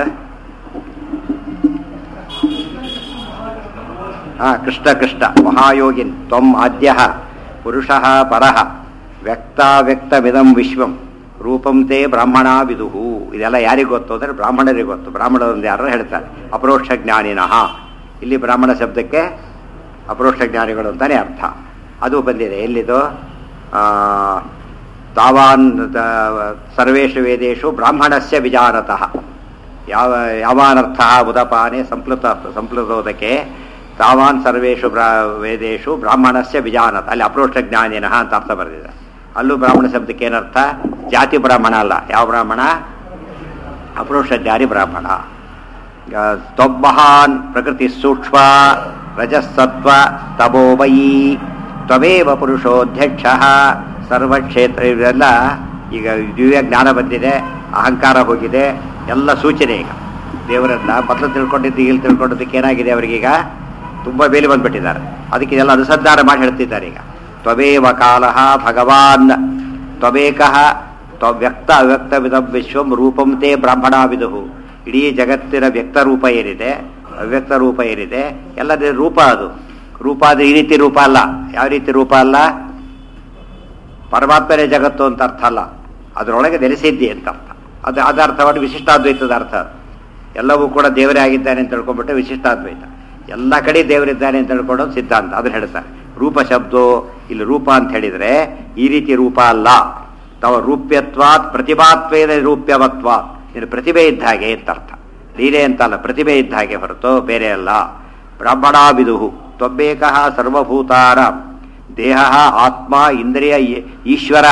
ಹಾ ಕೃಷ್ಣ ಕೃಷ್ಣ ಮಹಾಯೋಗಿನ್ ತ್ವಂ ಆದ್ಯ ಪುರುಷ ಪರಃ ವ್ಯಕ್ತಾವ್ಯಕ್ತಮಿದಂ ವಿಶ್ವಂ ರೂಪಂ ತೇ ಬ್ರಾಹ್ಮಣ ವಿದುಹು ಇದೆಲ್ಲ ಯಾರಿಗೆ ಗೊತ್ತು ಅಂದರೆ ಬ್ರಾಹ್ಮಣರಿಗೆ ಗೊತ್ತು ಬ್ರಾಹ್ಮಣರೊಂದು ಯಾರು ಹೇಳ್ತಾರೆ ಅಪರೋಕ್ಷ ಜ್ಞಾನಿನಃ ಇಲ್ಲಿ ಬ್ರಾಹ್ಮಣ ಶಬ್ದಕ್ಕೆ ಅಪರೋಕ್ಷ ಜ್ಞಾನಿಗಳು ಅಂತಾನೆ ಅರ್ಥ ಅದು ಬಂದಿದೆ ಎಲ್ಲಿದು ಆ, ತಾವಾನ್ ತ- ಸರ್ವೇಷು ವೇದೇಶು ಬ್ರಾಹ್ಮಣಸ್ಯ ವಿಜಾನತಃ ಯಾವ ಯಾವಾನರ್ಥ ಉದಪಾನೆ ಸಂಪ್ಲುತ ಸಂಪ್ಲುತೋದಕ್ಕೆ ತಾವಾನ್ ಸರ್ವೇಷು ಬ್ರಾ ವೇದೇಶು ಬ್ರಾಹ್ಮಣಸ್ಯ ವಿಜಾನತ ಅಲ್ಲಿ ಅಪ್ರೋಷ್ಟ ಜ್ಞಾನಿನಃ ಅಂತ ಅರ್ಥ ಬರೆದಿದೆ ಅಲ್ಲೂ ಬ್ರಾಹ್ಮಣ ಶಬ್ದಕ್ಕೆ ಏನರ್ಥ ಜಾತಿ ಬ್ರಾಹ್ಮಣ ಅಲ್ಲ ಯಾವ ಬ್ರಾಹ್ಮಣ ಅಪ್ರೋಷ್ಟ ಜ್ಞಾನಿ ಬ್ರಾಹ್ಮಣ ತ್ವಬ್ಬಹಾನ್ ಪ್ರಕೃತಿ ಸೂಕ್ಷ್ಮ ರಜಸ್ಸತ್ವ ತಬೋಮಯೀ ತ್ವಮೇವ ಪುರುಷೋಧ್ಯಕ್ಷ ಸರ್ವಕ್ಷೇತ್ರ ಇವೆಲ್ಲ ಈಗ ದಿವ್ಯ ಜ್ಞಾನ ಬಂದಿದೆ ಅಹಂಕಾರ ಹೋಗಿದೆ ಎಲ್ಲ ಸೂಚನೆ ಈಗ ದೇವರನ್ನ ಮೊದಲು ತಿಳ್ಕೊಂಡಿದ್ದು ಈಗ ತಿಳ್ಕೊಂಡಿದ್ದಕ್ಕೆ ಏನಾಗಿದೆ ಅವರಿಗೀಗ ತುಂಬ ಬೇಲಿ ಬಂದ್ಬಿಟ್ಟಿದ್ದಾರೆ ಅದಕ್ಕೆ ಇದೆಲ್ಲ ಅನುಸಂಧಾನ ಮಾಡಿ ಹೇಳ್ತಿದ್ದಾರೆ ಈಗ ತ್ವಮೇವ ಕಾಲಃ ಭಗವಾನ್ ತ್ವಮೇಕಃ ತ್ವ ವ್ಯಕ್ತ ಅವ್ಯಕ್ತವಿದಂ ವಿಶ್ವಂ ರೂಪಂ ತೇ ಬ್ರಾಹ್ಮಣ ವಿದುಹು ಇಡೀ ಜಗತ್ತಿನ ವ್ಯಕ್ತ ರೂಪ ಏನಿದೆ ಅವ್ಯಕ್ತ ರೂಪ ಏನಿದೆ ಎಲ್ಲದ ರೂಪ ಅದು ರೂಪ ಅದು ಈ ರೀತಿ ರೂಪ ಅಲ್ಲ ಯಾವ ರೀತಿ ರೂಪ ಅಲ್ಲ ಪರಮಾತ್ಮನೇ ಜಗತ್ತು ಅಂತ ಅರ್ಥ ಅಲ್ಲ ಅದರೊಳಗೆ ನೆಲೆಸಿದ್ದಿ ಅಂತ ಅರ್ಥ ಅದು ಅದ ಅರ್ಥವನ್ನು ವಿಶಿಷ್ಟಾದ್ವೈತದ ಅರ್ಥ ಅದು. ಎಲ್ಲವೂ ಕೂಡ ದೇವರೇ ಆಗಿದ್ದಾನೆ ಅಂತ ತಿಳ್ಕೊಂಡ್ಬಿಟ್ಟು ವಿಶಿಷ್ಟಾದ್ವೈತ ಎಲ್ಲ ಕಡೆ ದೇವರಿದ್ದಾನೆ ಅಂತ ತಿಳ್ಕೊಳ್ಳೋದು ಸಿದ್ಧಾಂತ ಅದನ್ನ ಹೇಳ್ತಾರೆ ರೂಪ ಶಬ್ದೋ ಇಲ್ಲಿ ರೂಪ ಅಂತ ಹೇಳಿದ್ರೆ ಈ ರೀತಿ ರೂಪ ಅಲ್ಲ ತವ ರೂಪ್ಯತ್ವಾತ್ ಪ್ರತಿಭಾತ್ವೇನ ರೂಪ್ಯವತ್ವ ಇದು ಪ್ರತಿಭೆ ಇದ್ದ ಹಾಗೆ ಅಂತ ಅರ್ಥ ಲೀಲೆ ಅಂತಲ್ಲ ಪ್ರತಿಭೆ ಇದ್ದ ಹಾಗೆ ಹೊರತು ಬೇರೆ ಅಲ್ಲ ಬ್ರಾಹ್ಮಣ ವಿದುಹು ತ್ವಬ್ಬೇಕಃ ಸರ್ವಭೂತಾನಾಂ ದೇಹ ಆತ್ಮ ಇಂದ್ರಿಯ ಈ- ಈಶ್ವರ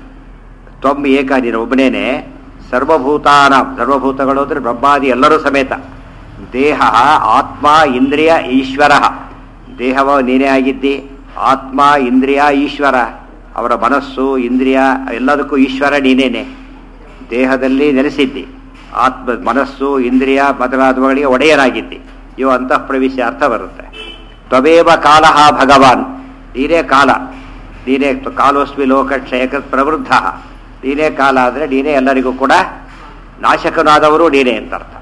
ತ್ವಮ್ ಏಕ ನೀನು ಒಬ್ಬನೇನೆ ಸರ್ವಭೂತಾನಾಂ ಸರ್ವಭೂತಗಳು ಅಂದರೆ ಬ್ರಹ್ಮಾದಿ ಎಲ್ಲರೂ ಸಮೇತ ದೇಹ ಆತ್ಮ ಇಂದ್ರಿಯ ಈಶ್ವರ ದೇಹವ ನೀನೇ ಆಗಿದ್ದಿ ಆತ್ಮ ಇಂದ್ರಿಯ ಈಶ್ವರ ಅವರ ಮನಸ್ಸು ಇಂದ್ರಿಯ ಎಲ್ಲದಕ್ಕೂ ಈಶ್ವರ ನೀನೇನೆ ದೇಹದಲ್ಲಿ ನೆಲೆಸಿದ್ದಿ ಆತ್ಮ ಮನಸ್ಸು ಇಂದ್ರಿಯ ಮೊದಲಾದವುಗಳಿಗೆ ಒಡೆಯನಾಗಿದ್ದಿ ಇವು ಅಂತಃ ಪ್ರವೇಶ ಅರ್ಥ ಬರುತ್ತೆ ತ್ವಮೇವ ಕಾಲ ಭಗವಾನ್ ನೀನೇ ಕಾಲ ನೀನೇ ತ- ಕಾಲೋಸ್ಮಿ ಲೋಕಕ್ಷಯಕ ಪ್ರವೃದ್ಧ ನೀನೇ ಕಾಲ ಅಂದರೆ ನೀನೇ ಎಲ್ಲರಿಗೂ ಕೂಡ ನಾಶಕನಾದವರು ನೀನೇ ಅಂತ ಅರ್ಥ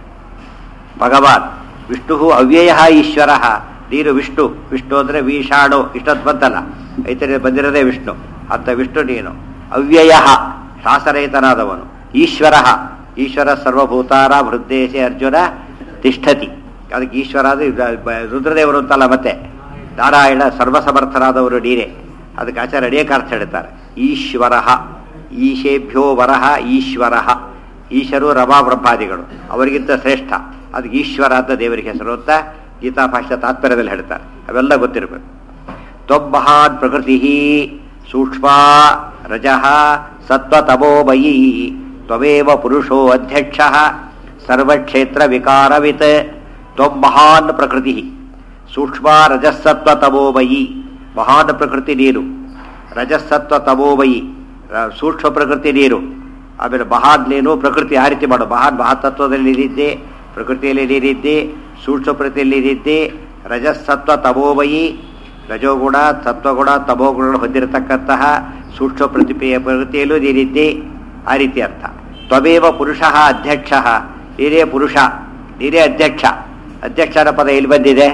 ಭಗವಾನ್ ವಿಷ್ಣು ಅವ್ಯಯ ಈಶ್ವರ ನೀನು ವಿಷ್ಣು ವಿಷ್ಣು ಅಂದರೆ ವೀಷಾಣು ಇಷ್ಟೊತ್ತು ಬಂತಲ್ಲ ಐತರೆ ಬಂದಿರೋದೇ ವಿಷ್ಣು ಅಂತ ವಿಷ್ಣು ನೀನು ಅವ್ಯಯ ಶಾಸರಹಿತನಾದವನು ಈಶ್ವರ ಈಶ್ವರ ಸರ್ವಭೂತಾರ ಹೃದ್ದೇಶೆ ಅರ್ಜುನ ತಿಷ್ಠತಿ ಅದಕ್ಕೆ ಈಶ್ವರ ಅದು ಇದು ಬ- ರುದ್ರದೇವರು ಅಂತಲ್ಲ ಮತ್ತೆ ನಾರಾಯಣ ಸರ್ವಸಮರ್ಥರಾದವರು ನೀರೇ ಅದಕ್ಕೆ ಆಚಾರ್ಯ ಅನೇಕ ಅರ್ಥ ಹೇಳ್ತಾರೆ ಈಶ್ವರ ಈಶೇಭ್ಯೋ ವರಹ ಈಶ್ವರ ಈಶರು ರಮಾ ಬ್ರಹ್ಮಾದಿಗಳು ಅವರಿಗಿಂತ ಶ್ರೇಷ್ಠ ಅದಕ್ಕೆ ಈಶ್ವರ ಅಂತ ದೇವರಿಗೆ ಹೆಸರು ಅಂತ ಗೀತಾ ಭಾಷ್ಯ ತಾತ್ಪರ್ಯದಲ್ಲಿ ಹೇಳ್ತಾರೆ ಅವೆಲ್ಲ ಗೊತ್ತಿರಬೇಕು ತ್ವಬ್ಬಹಾನ್ ಪ್ರಕೃತಿ ಸೂಕ್ಷ್ಮ ರಜಃ ಸತ್ವತಮೋಮಯೀ ತ್ವಮೇವ ಪುರುಷೋ ಅಧ್ಯಕ್ಷ ಸರ್ವಕ್ಷೇತ್ರ ವಿಕಾರವಿತ್ ತ್ವಂ ಮಹಾನ್ ಪ್ರಕೃತಿ ಸೂಕ್ಷ್ಮ ರಜಸ್ಸತ್ವ ತಮೋಮಯಿ ಮಹಾನ್ ಪ್ರಕೃತಿ ನೀರು ರಜಸ್ಸತ್ವ ತಮೋಮಯಿ ರ- ಸೂಕ್ಷ್ಮ ಪ್ರಕೃತಿ ನೀರು ಆಮೇಲೆ ಮಹಾನ್ ನೀನು ಪ್ರಕೃತಿ ಆ ರೀತಿ ಮಾಡು ಮಹಾನ್ ಮಹಾತತ್ವದಲ್ಲಿ ನೀರಿದ್ದೆ ಪ್ರಕೃತಿಯಲ್ಲಿ ನೀರಿದ್ದೆ ಸೂಕ್ಷ್ಮ ಪ್ರಕೃತಿಯಲ್ಲಿ ನೀರಿದ್ದೆ ರಜಸ್ಸತ್ವ ತಮೋಮಯಿ ರಜೋಗುಣ ಸತ್ವಗುಣ ತಮೋಗುಣಗಳು ಹೊಂದಿರತಕ್ಕಂತಹ ಸೂಕ್ಷ್ಮ ಪ್ರತಿಪೆಯ ಪ್ರಕೃತಿಯಲ್ಲೂ ನೀರಿದ್ದೆ ಆ ರೀತಿ ಅರ್ಥ ತ್ವಮೇವ ಪುರುಷ ಅಧ್ಯಕ್ಷ ನೀರೇ ಪುರುಷ ನೀರೇ ಅಧ್ಯಕ್ಷ ಅಧ್ಯಕ್ಷರ ಪದ ಎಲ್ಲಿ ಬಂದಿದೆ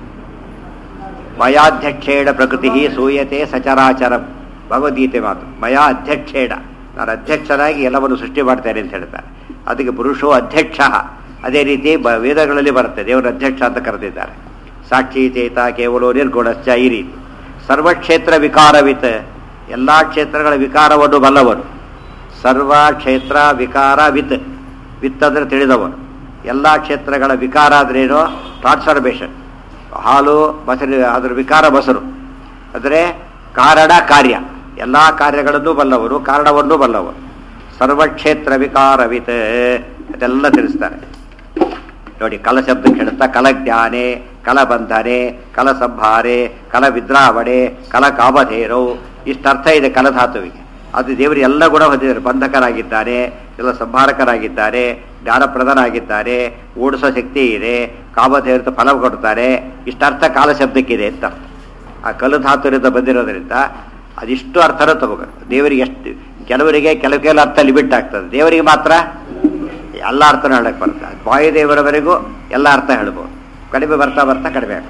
ಮಯಾಧ್ಯಕ್ಷೇಣ ಪ್ರಕೃತಿ ಸೂಯತೆ ಸಚರಾಚರ ಭಗವದ್ಗೀತೆ ಮಾತು ಮಯಾ ಅಧ್ಯಕ್ಷೇಣ ನಾನು ಅಧ್ಯಕ್ಷನಾಗಿ ಎಲ್ಲವನ್ನು ಸೃಷ್ಟಿ ಮಾಡ್ತೇನೆ ಅಂತ ಹೇಳ್ತಾರೆ ಅದಕ್ಕೆ ಪುರುಷೋ ಅಧ್ಯಕ್ಷ ಅದೇ ರೀತಿ ಬ ವೇದಗಳಲ್ಲಿ ಬರುತ್ತೆ ದೇವರ ಅಧ್ಯಕ್ಷ ಅಂತ ಕರೆದಿದ್ದಾರೆ ಸಾಕ್ಷಿ ಚೇತ ಕೇವಲ ನಿರ್ಗುಣಶ್ಚ ಈ ರೀತಿ ಸರ್ವಕ್ಷೇತ್ರ ವಿಕಾರವಿತ್ ಎಲ್ಲ ಕ್ಷೇತ್ರಗಳ ವಿಕಾರವನ್ನು ಬಲ್ಲವನು ಸರ್ವ ಕ್ಷೇತ್ರ ವಿಕಾರ ವಿತ್ ವಿತ್ ಅಂದರೆ ತಿಳಿದವನು ಎಲ್ಲ ಕ್ಷೇತ್ರಗಳ ವಿಕಾರ ಆದ್ರೇನು ಟ್ರಾನ್ಸ್ಫಾರ್ಮೇಷನ್ ಹಾಲು ಮೊಸರು ಅದರ ವಿಕಾರ ಮೊಸರು ಅಂದರೆ ಕಾರಣ ಕಾರ್ಯ ಎಲ್ಲ ಕಾರ್ಯಗಳನ್ನು ಬಲ್ಲವರು ಕಾರಣವನ್ನು ಬಲ್ಲವರು ಸರ್ವಕ್ಷೇತ್ರ ವಿಕಾರವಿತ್ ಅದೆಲ್ಲ ತಿಳಿಸ್ತಾರೆ ನೋಡಿ ಕಲ ಶಬ್ದ ಕೇಳುತ್ತಾ ಕಲಜ್ಞಾನೆ ಕಲಬಂಧನೆ ಕಲಸಂಹಾರೆ ಕಲ ವಿದ್ರಾವಣೆ ಕಲ ಕಾಮಧೇರು ಇಷ್ಟರ್ಥ ಇದೆ ಕಲಧಾತುವಿಗೆ ಅದು ದೇವರು ಎಲ್ಲ ಗುಣ ಹೊಂದಿದ್ದಾರೆ ಬಂಧಕರಾಗಿದ್ದಾನೆ ಎಲ್ಲ ಸಂಹಾರಕರಾಗಿದ್ದಾರೆ ಜ್ಞಾನಪ್ರದನಾಗಿದ್ದಾರೆ ಓಡಿಸೋ ಶಕ್ತಿ ಇದೆ ಕಾಮಧೇರು ಫಲ ಕೊಡ್ತಾರೆ ಇಷ್ಟರ್ಥ ಕಾಲ ಶಬ್ದಕ್ಕಿದೆ ಅಂತ ಅರ್ಥ ಆ ಕಲು ಧಾತುರಿಂದ ಬಂದಿರೋದ್ರಿಂದ ಅದಿಷ್ಟು ಅರ್ಥನ ತಗೋಬೇಕು ದೇವರಿಗೆ ಎಷ್ಟು ಕೆಲವರಿಗೆ ಕೆಲವು ಕೆಲವು ಅರ್ಥ ಲಿಮಿಟ್ ಆಗ್ತದೆ ದೇವರಿಗೆ ಮಾತ್ರ ಎಲ್ಲ ಅರ್ಥನೂ ಹೇಳಕ್ ಬರುತ್ತೆ ವಾಯುದೇವರವರೆಗೂ ಎಲ್ಲ ಅರ್ಥ ಹೇಳ್ಬೋದು ಕಡಿಮೆ ಬರ್ತಾ ಬರ್ತಾ ಕಡಿಮೆ ಆಗ್ತದೆ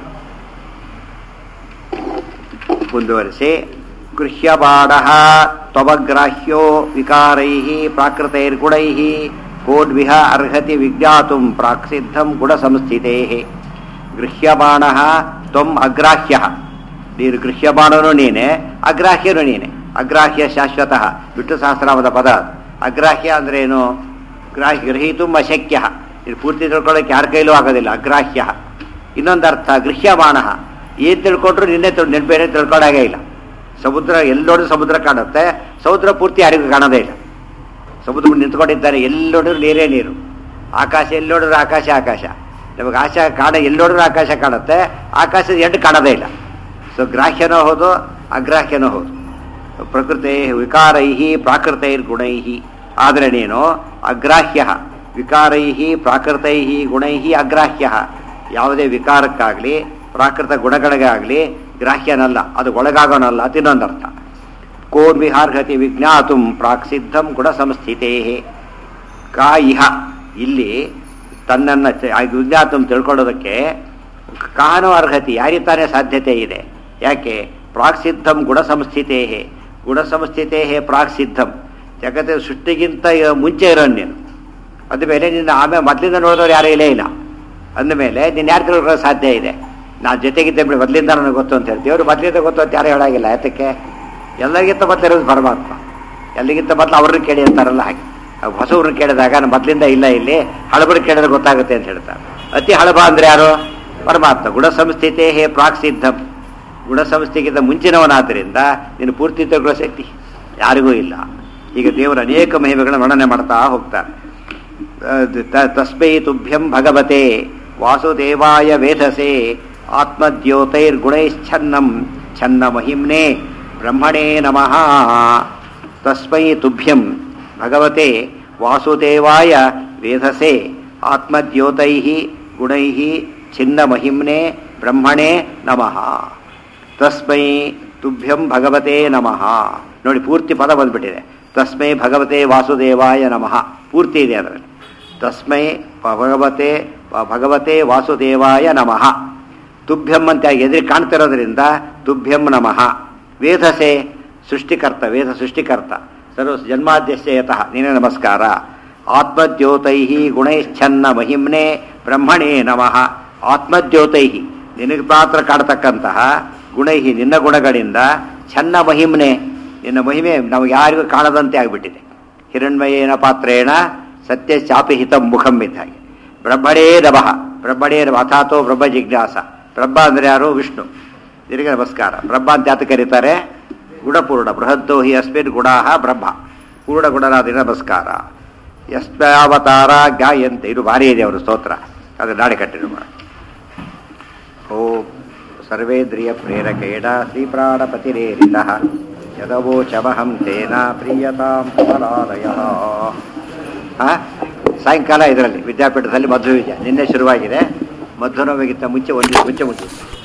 ಮುಂದುವರಿಸಿ ಗೃಹ್ಯಬಾಣ ತ್ವಮಗ್ರಾಹ್ಯೋ ವಿಕಾರೈ ಪ್ರಾಕೃತೈರ್ಗುಣೈ ಕೋಡ್ವಿಹ ಅರ್ಹತಿ ವಿಜ್ಞಾತುಂ ಪ್ರಾಕ್ಸಿದ್ಧಂ ಗುಣಸಂಸ್ಥಿತೇ ಗೃಹ್ಯಬಾಣ ತ್ವಂ ಅಗ್ರಾಹ್ಯ ನೀನು ಗೃಹ್ಯಬಾಣನು ನೀನೆ ಅಗ್ರಾಹ್ಯನು ನೀನೆ ಅಗ್ರಾಹ್ಯ ಶಾಶ್ವತಃ ವಿಷ್ಣು ಸಹಸ್ರಾಮದ ಪದ ಅಗ್ರಾಹ್ಯ ಅಂದ್ರೆ ಏನು ಗ್ರಾಹ್ಯ ಗ್ರಹೀತು ಅಶಕ್ಯ ಇದು ಪೂರ್ತಿ ತಿಳ್ಕೊಳ್ಳೋಕೆ ಯಾರ ಕೈಲೂ ಆಗೋದಿಲ್ಲ ಅಗ್ರಾಹ್ಯ ಇನ್ನೊಂದು ಅರ್ಥ ಗೃಹ್ಯಬಾಣ ಏನು ತಿಳ್ಕೊಂಡ್ರು ನಿನ್ನೆ ತಿಳ್- ನಿನ್ ಬೇರೆ ತಿಳ್ಕೊಳ್ಳಾಗೇ ಇಲ್ಲ ಸಮುದ್ರ ಎಲ್ಲೋಡಿದ್ರು ಸಮುದ್ರ ಕಾಣುತ್ತೆ ಸಮುದ್ರ ಪೂರ್ತಿ ಯಾರಿಗೂ ಕಾಣೋದೇ ಇಲ್ಲ ಸಮುದ್ರ ಮುಂದೆ ನಿಂತ್ಕೊಂಡಿದ್ದಾರೆ ಎಲ್ಲಿ ನೋಡಿದ್ರು ನೀರೇ ನೀರು ಆಕಾಶ ಎಲ್ಲಿ ನೋಡಿದ್ರು ಆಕಾಶ ಆಕಾಶ ನಮಗೆ ಆಶ ಕಾಣ ಎಲ್ಲಿ ನೋಡಿದ್ರು ಆಕಾಶ ಕಾಣುತ್ತೆ ಆಕಾಶದ ಎಂಟು ಕಾಣೋದೇ ಇಲ್ಲ ಸೊ ಗ್ರಾಹ್ಯನೋ ಹೌದು ಅಗ್ರಾಹ್ಯನೋ ಹೌದು ಪ್ರಕೃತಿ ವಿಕಾರೈ ಪ್ರಾಕೃತೈ ಗುಣೈ ಆದರೆ ನೀನು ಅಗ್ರಾಹ್ಯ ವಿಕಾರೈ ಪ್ರಾಕೃತೈ ಗುಣೈ ಅಗ್ರಾಹ್ಯ ಯಾವುದೇ ವಿಕಾರಕ್ಕಾಗಲಿ ಪ್ರಾಕೃತ ಗುಣಗಳಿಗಾಗಲಿ ಗ್ರಾಹ್ಯನಲ್ಲ ಅದು ಒಳಗಾಗೋನಲ್ಲ ಅಂತ ಇನ್ನೊಂದರ್ಥ ಕೋನ್ ವಿಹಾರ್ಹತಿ ವಿಜ್ಞಾತುಂ ಪ್ರಾಕ್ಸಿದ್ಧಂ ಗುಣ ಸಂಸ್ಥಿತೇ ಕಾ ಇಹ ಇಲ್ಲಿ ತನ್ನನ್ನು ಚ- ಆ ವಿಜ್ಞಾತಂ ತಿಳ್ಕೊಳ್ಳೋದಕ್ಕೆ ಕಾನೋ ಅರ್ಹತಿ ಯಾರಿತಾನೆ ಸಾಧ್ಯತೆ ಇದೆ ಯಾಕೆ ಪ್ರಾಕ್ಸಿದ್ಧಂ ಗುಣ ಸಂಸ್ಥಿತೇ ಗುಣ ಸಂಸ್ಥಿತೇ ಪ್ರಾಕ್ಸಿದ್ಧಂ ಜಗತ್ತಿನ ಸೃಷ್ಟಿಗಿಂತ ಇ- ಮುಂಚೆ ಇರೋನ್ ನೀನು ಅಂದಮೇಲೆ ನಿನ್ನ ಆಮೇಲೆ ಮೊದಲಿಂದ ನೋಡಿದವ್ರು ಯಾರೂ ಇಲ್ಲೇ ಇಲ್ಲ ಅಂದಮೇಲೆ ನೀನು ಯಾರು ತಿಳ್ಕೊಳ್ಳೋ ಸಾಧ್ಯ ಇದೆ ನಾ ಜೊತೆಗಿದ್ದೆ ಬಿಡಿ ಮೊದಲಿಂದ ನನಗೆ ಗೊತ್ತು ಅಂತ ಹೇಳ್ತೀವಿ ಅವ್ರು ಮೊದಲಿಂದ ಗೊತ್ತು ಅಂತ ಯಾರು ಹೇಳಾಗಿಲ್ಲ ಯಾತಕ್ಕೆ ಎಲ್ಲರಿಗಿಂತ ಮೊದಲಿರೋದು ಪರಮಾತ್ಮ ಎಲ್ಲಿಗಿಂತ ಮೊದಲು ಅವ್ರನ್ನ ಕೇಳಿ ಅಂತಾರಲ್ಲ ಹಾಗೆ ಅವ್ ಹೊಸವ್ರನ್ನ ಕೇಳಿದಾಗ ನಾನು ಮೊದಲಿಂದ ಇಲ್ಲ ಇಲ್ಲಿ ಹಳಬರು ಕೇಳಿದ್ರೆ ಗೊತ್ತಾಗುತ್ತೆ ಅಂತ ಹೇಳ್ತಾರೆ ಅತಿ ಹಳಬ ಅಂದ್ರೆ ಯಾರು ಪರಮಾತ್ಮ ಗುಣ ಸಂಸ್ಥಿತೆ ಹೇ ಪ್ರಾಕ್ ಸಿದ್ಧಂ ಗುಣ ಸಂಸ್ಥೆಗಿಂತ ಮುಂಚಿನವನಾದ್ದರಿಂದ ನೀನು ಪೂರ್ತಿ ತಗೊಳ್ಳೋ ಶಕ್ತಿ ಯಾರಿಗೂ ಇಲ್ಲ ಈಗ ದೇವರ ಅನೇಕ ಮಹಿಮೆಗಳನ್ನು ವರ್ಣನೆ ಮಾಡ್ತಾ ಹೋಗ್ತಾರೆ ತ- ತಸ್ಮೈ ತುಭ್ಯಂ ಭಗವತೆ ವಾಸುದೇವಾಯ ವೇಧಸೆ ಆತ್ಮದ್ಯೋತೈರ್ಗುಣೈಶ್ಚನ್ನಂ ಛನ್ನ ಮಹಿಮ್ನೆ ಬ್ರಹ್ಮಣೇ ನಮಃ ತಸ್ಮೈ ತುಭ್ಯಂ ಭಗವತೆ ವಾಸುದೇವಾಯ ವೇಧಸೆ ಆತ್ಮದ್ಯೋತೈ ಗುಣೈ ಛಿನ್ನ ಮಹಿಮ್ನೆ ಬ್ರಹ್ಮಣೇ ನಮಃ ತಸ್ಮೈ ತುಭ್ಯಂ ಭಗವತೆ ನಮಃ ನೋಡಿ ಪೂರ್ತಿ ಪದ ಬಂದ್ಬಿಟ್ಟಿದೆ ತಸ್ಮೈ ಭಗವತೆ ವಾಸುದೇವಾಯ ನಮಃ ಪೂರ್ತಿ ಇದೆ ಅದರಲ್ಲಿ ತಸ್ಮೈ ಭಗವತೆ ಭಗವತೆ ವಾಸುದೇವಾಯ ನಮಃ ತುಭ್ಯಂ ಅಂತ ಎದುರು ಕಾಣ್ತಿರೋದ್ರಿಂದ ತುಭ್ಯಂ ನಮಃ ವೇದಸೆ ಸೃಷ್ಟಿಕರ್ತ ವೇದ ಸೃಷ್ಟಿಕರ್ತ ಸರ್ವ ಜನ್ಮಾದ್ಯಸ್ಯ ಯತಃ ನೀನೇ ನಮಸ್ಕಾರ ಆತ್ಮದ್ಯೋತೈ ಗುಣೈಶ್ಚನ್ನ ಮಹಿಮ್ನೆ ಬ್ರಹ್ಮಣೇ ನಮಃ ಆತ್ಮದ್ಯೋತೈ ನಿನಗೆ ಮಾತ್ರ ಕಾಡ್ತಕ್ಕಂತಹ ಗುಣೈ ನಿನ್ನ ಗುಣಗಳಿಂದ ಛನ್ನ ಮಹಿಮ್ನೆ ನಿನ್ನ ಮಹಿಮೆ ನಮಗೆ ಯಾರಿಗೂ ಕಾಣದಂತೆ ಆಗಿಬಿಟ್ಟಿದೆ ಹಿರಣ್ಮಯೇನ ಪಾತ್ರೇಣ ಸತ್ಯ ಚಾಪಿಹಿತ ಮುಖಂ ಇದ್ದ ಹಾಗೆ ಬ್ರಹ್ಮಣೇ ನಮಃ ಬ್ರಹ್ಮಣೇ ನಮಃ ಅಥಾತೋ ಬ್ರಹ್ಮ ಜಿಜ್ಞಾಸ ಬ್ರಹ್ಮ ಅಂದ್ರೆ ಯಾರು ವಿಷ್ಣು ನಿನಗೆ ನಮಸ್ಕಾರ ಬ್ರಹ್ಮ ಅಂತ ಯಾತ ಕರೀತಾರೆ ಗುಣಪೂರ್ಣ ಬೃಹದ್ದೋ ಹಿ ಅಸ್ಮಿನ್ ಗುಣಾಹ ಬ್ರಹ್ಮ ಪೂರ್ಣ ಗುಣನಾದ ನಮಸ್ಕಾರ ಯಸ್ಮಾವತಾರ ಗಾಯಂತೆ ಇದು ಭಾರಿ ಇದೆ ಅವರು ಸ್ತೋತ್ರ ಅದು ನಾಳೆ ಕಂಟಿನ್ಯೂ ಮಾಡ ಓಂ ಸರ್ವೇಂದ್ರಿಯ ಪ್ರೇರಕೇಣ ಶ್ರೀಪ್ರಾಣಪತಿರೇರಿತ ಯದವೋಚಮಹಂ ತೇನ ಪ್ರಿಯತಾಂ ಕಮಲಾಲಯ ಆ ಸಾಯಂಕಾಲ ಇದರಲ್ಲಿ ವಿದ್ಯಾಪೀಠದಲ್ಲಿ ಮಧ್ವ ವಿದ್ಯೆ ನಿನ್ನೆ ಶುರುವಾಗಿದೆ ಮಧ್ವನವಮಿಗಿಂತ ಮುಂಚೆ ಒಂದು ಮುಂಚೆ ಮುಂಚೆ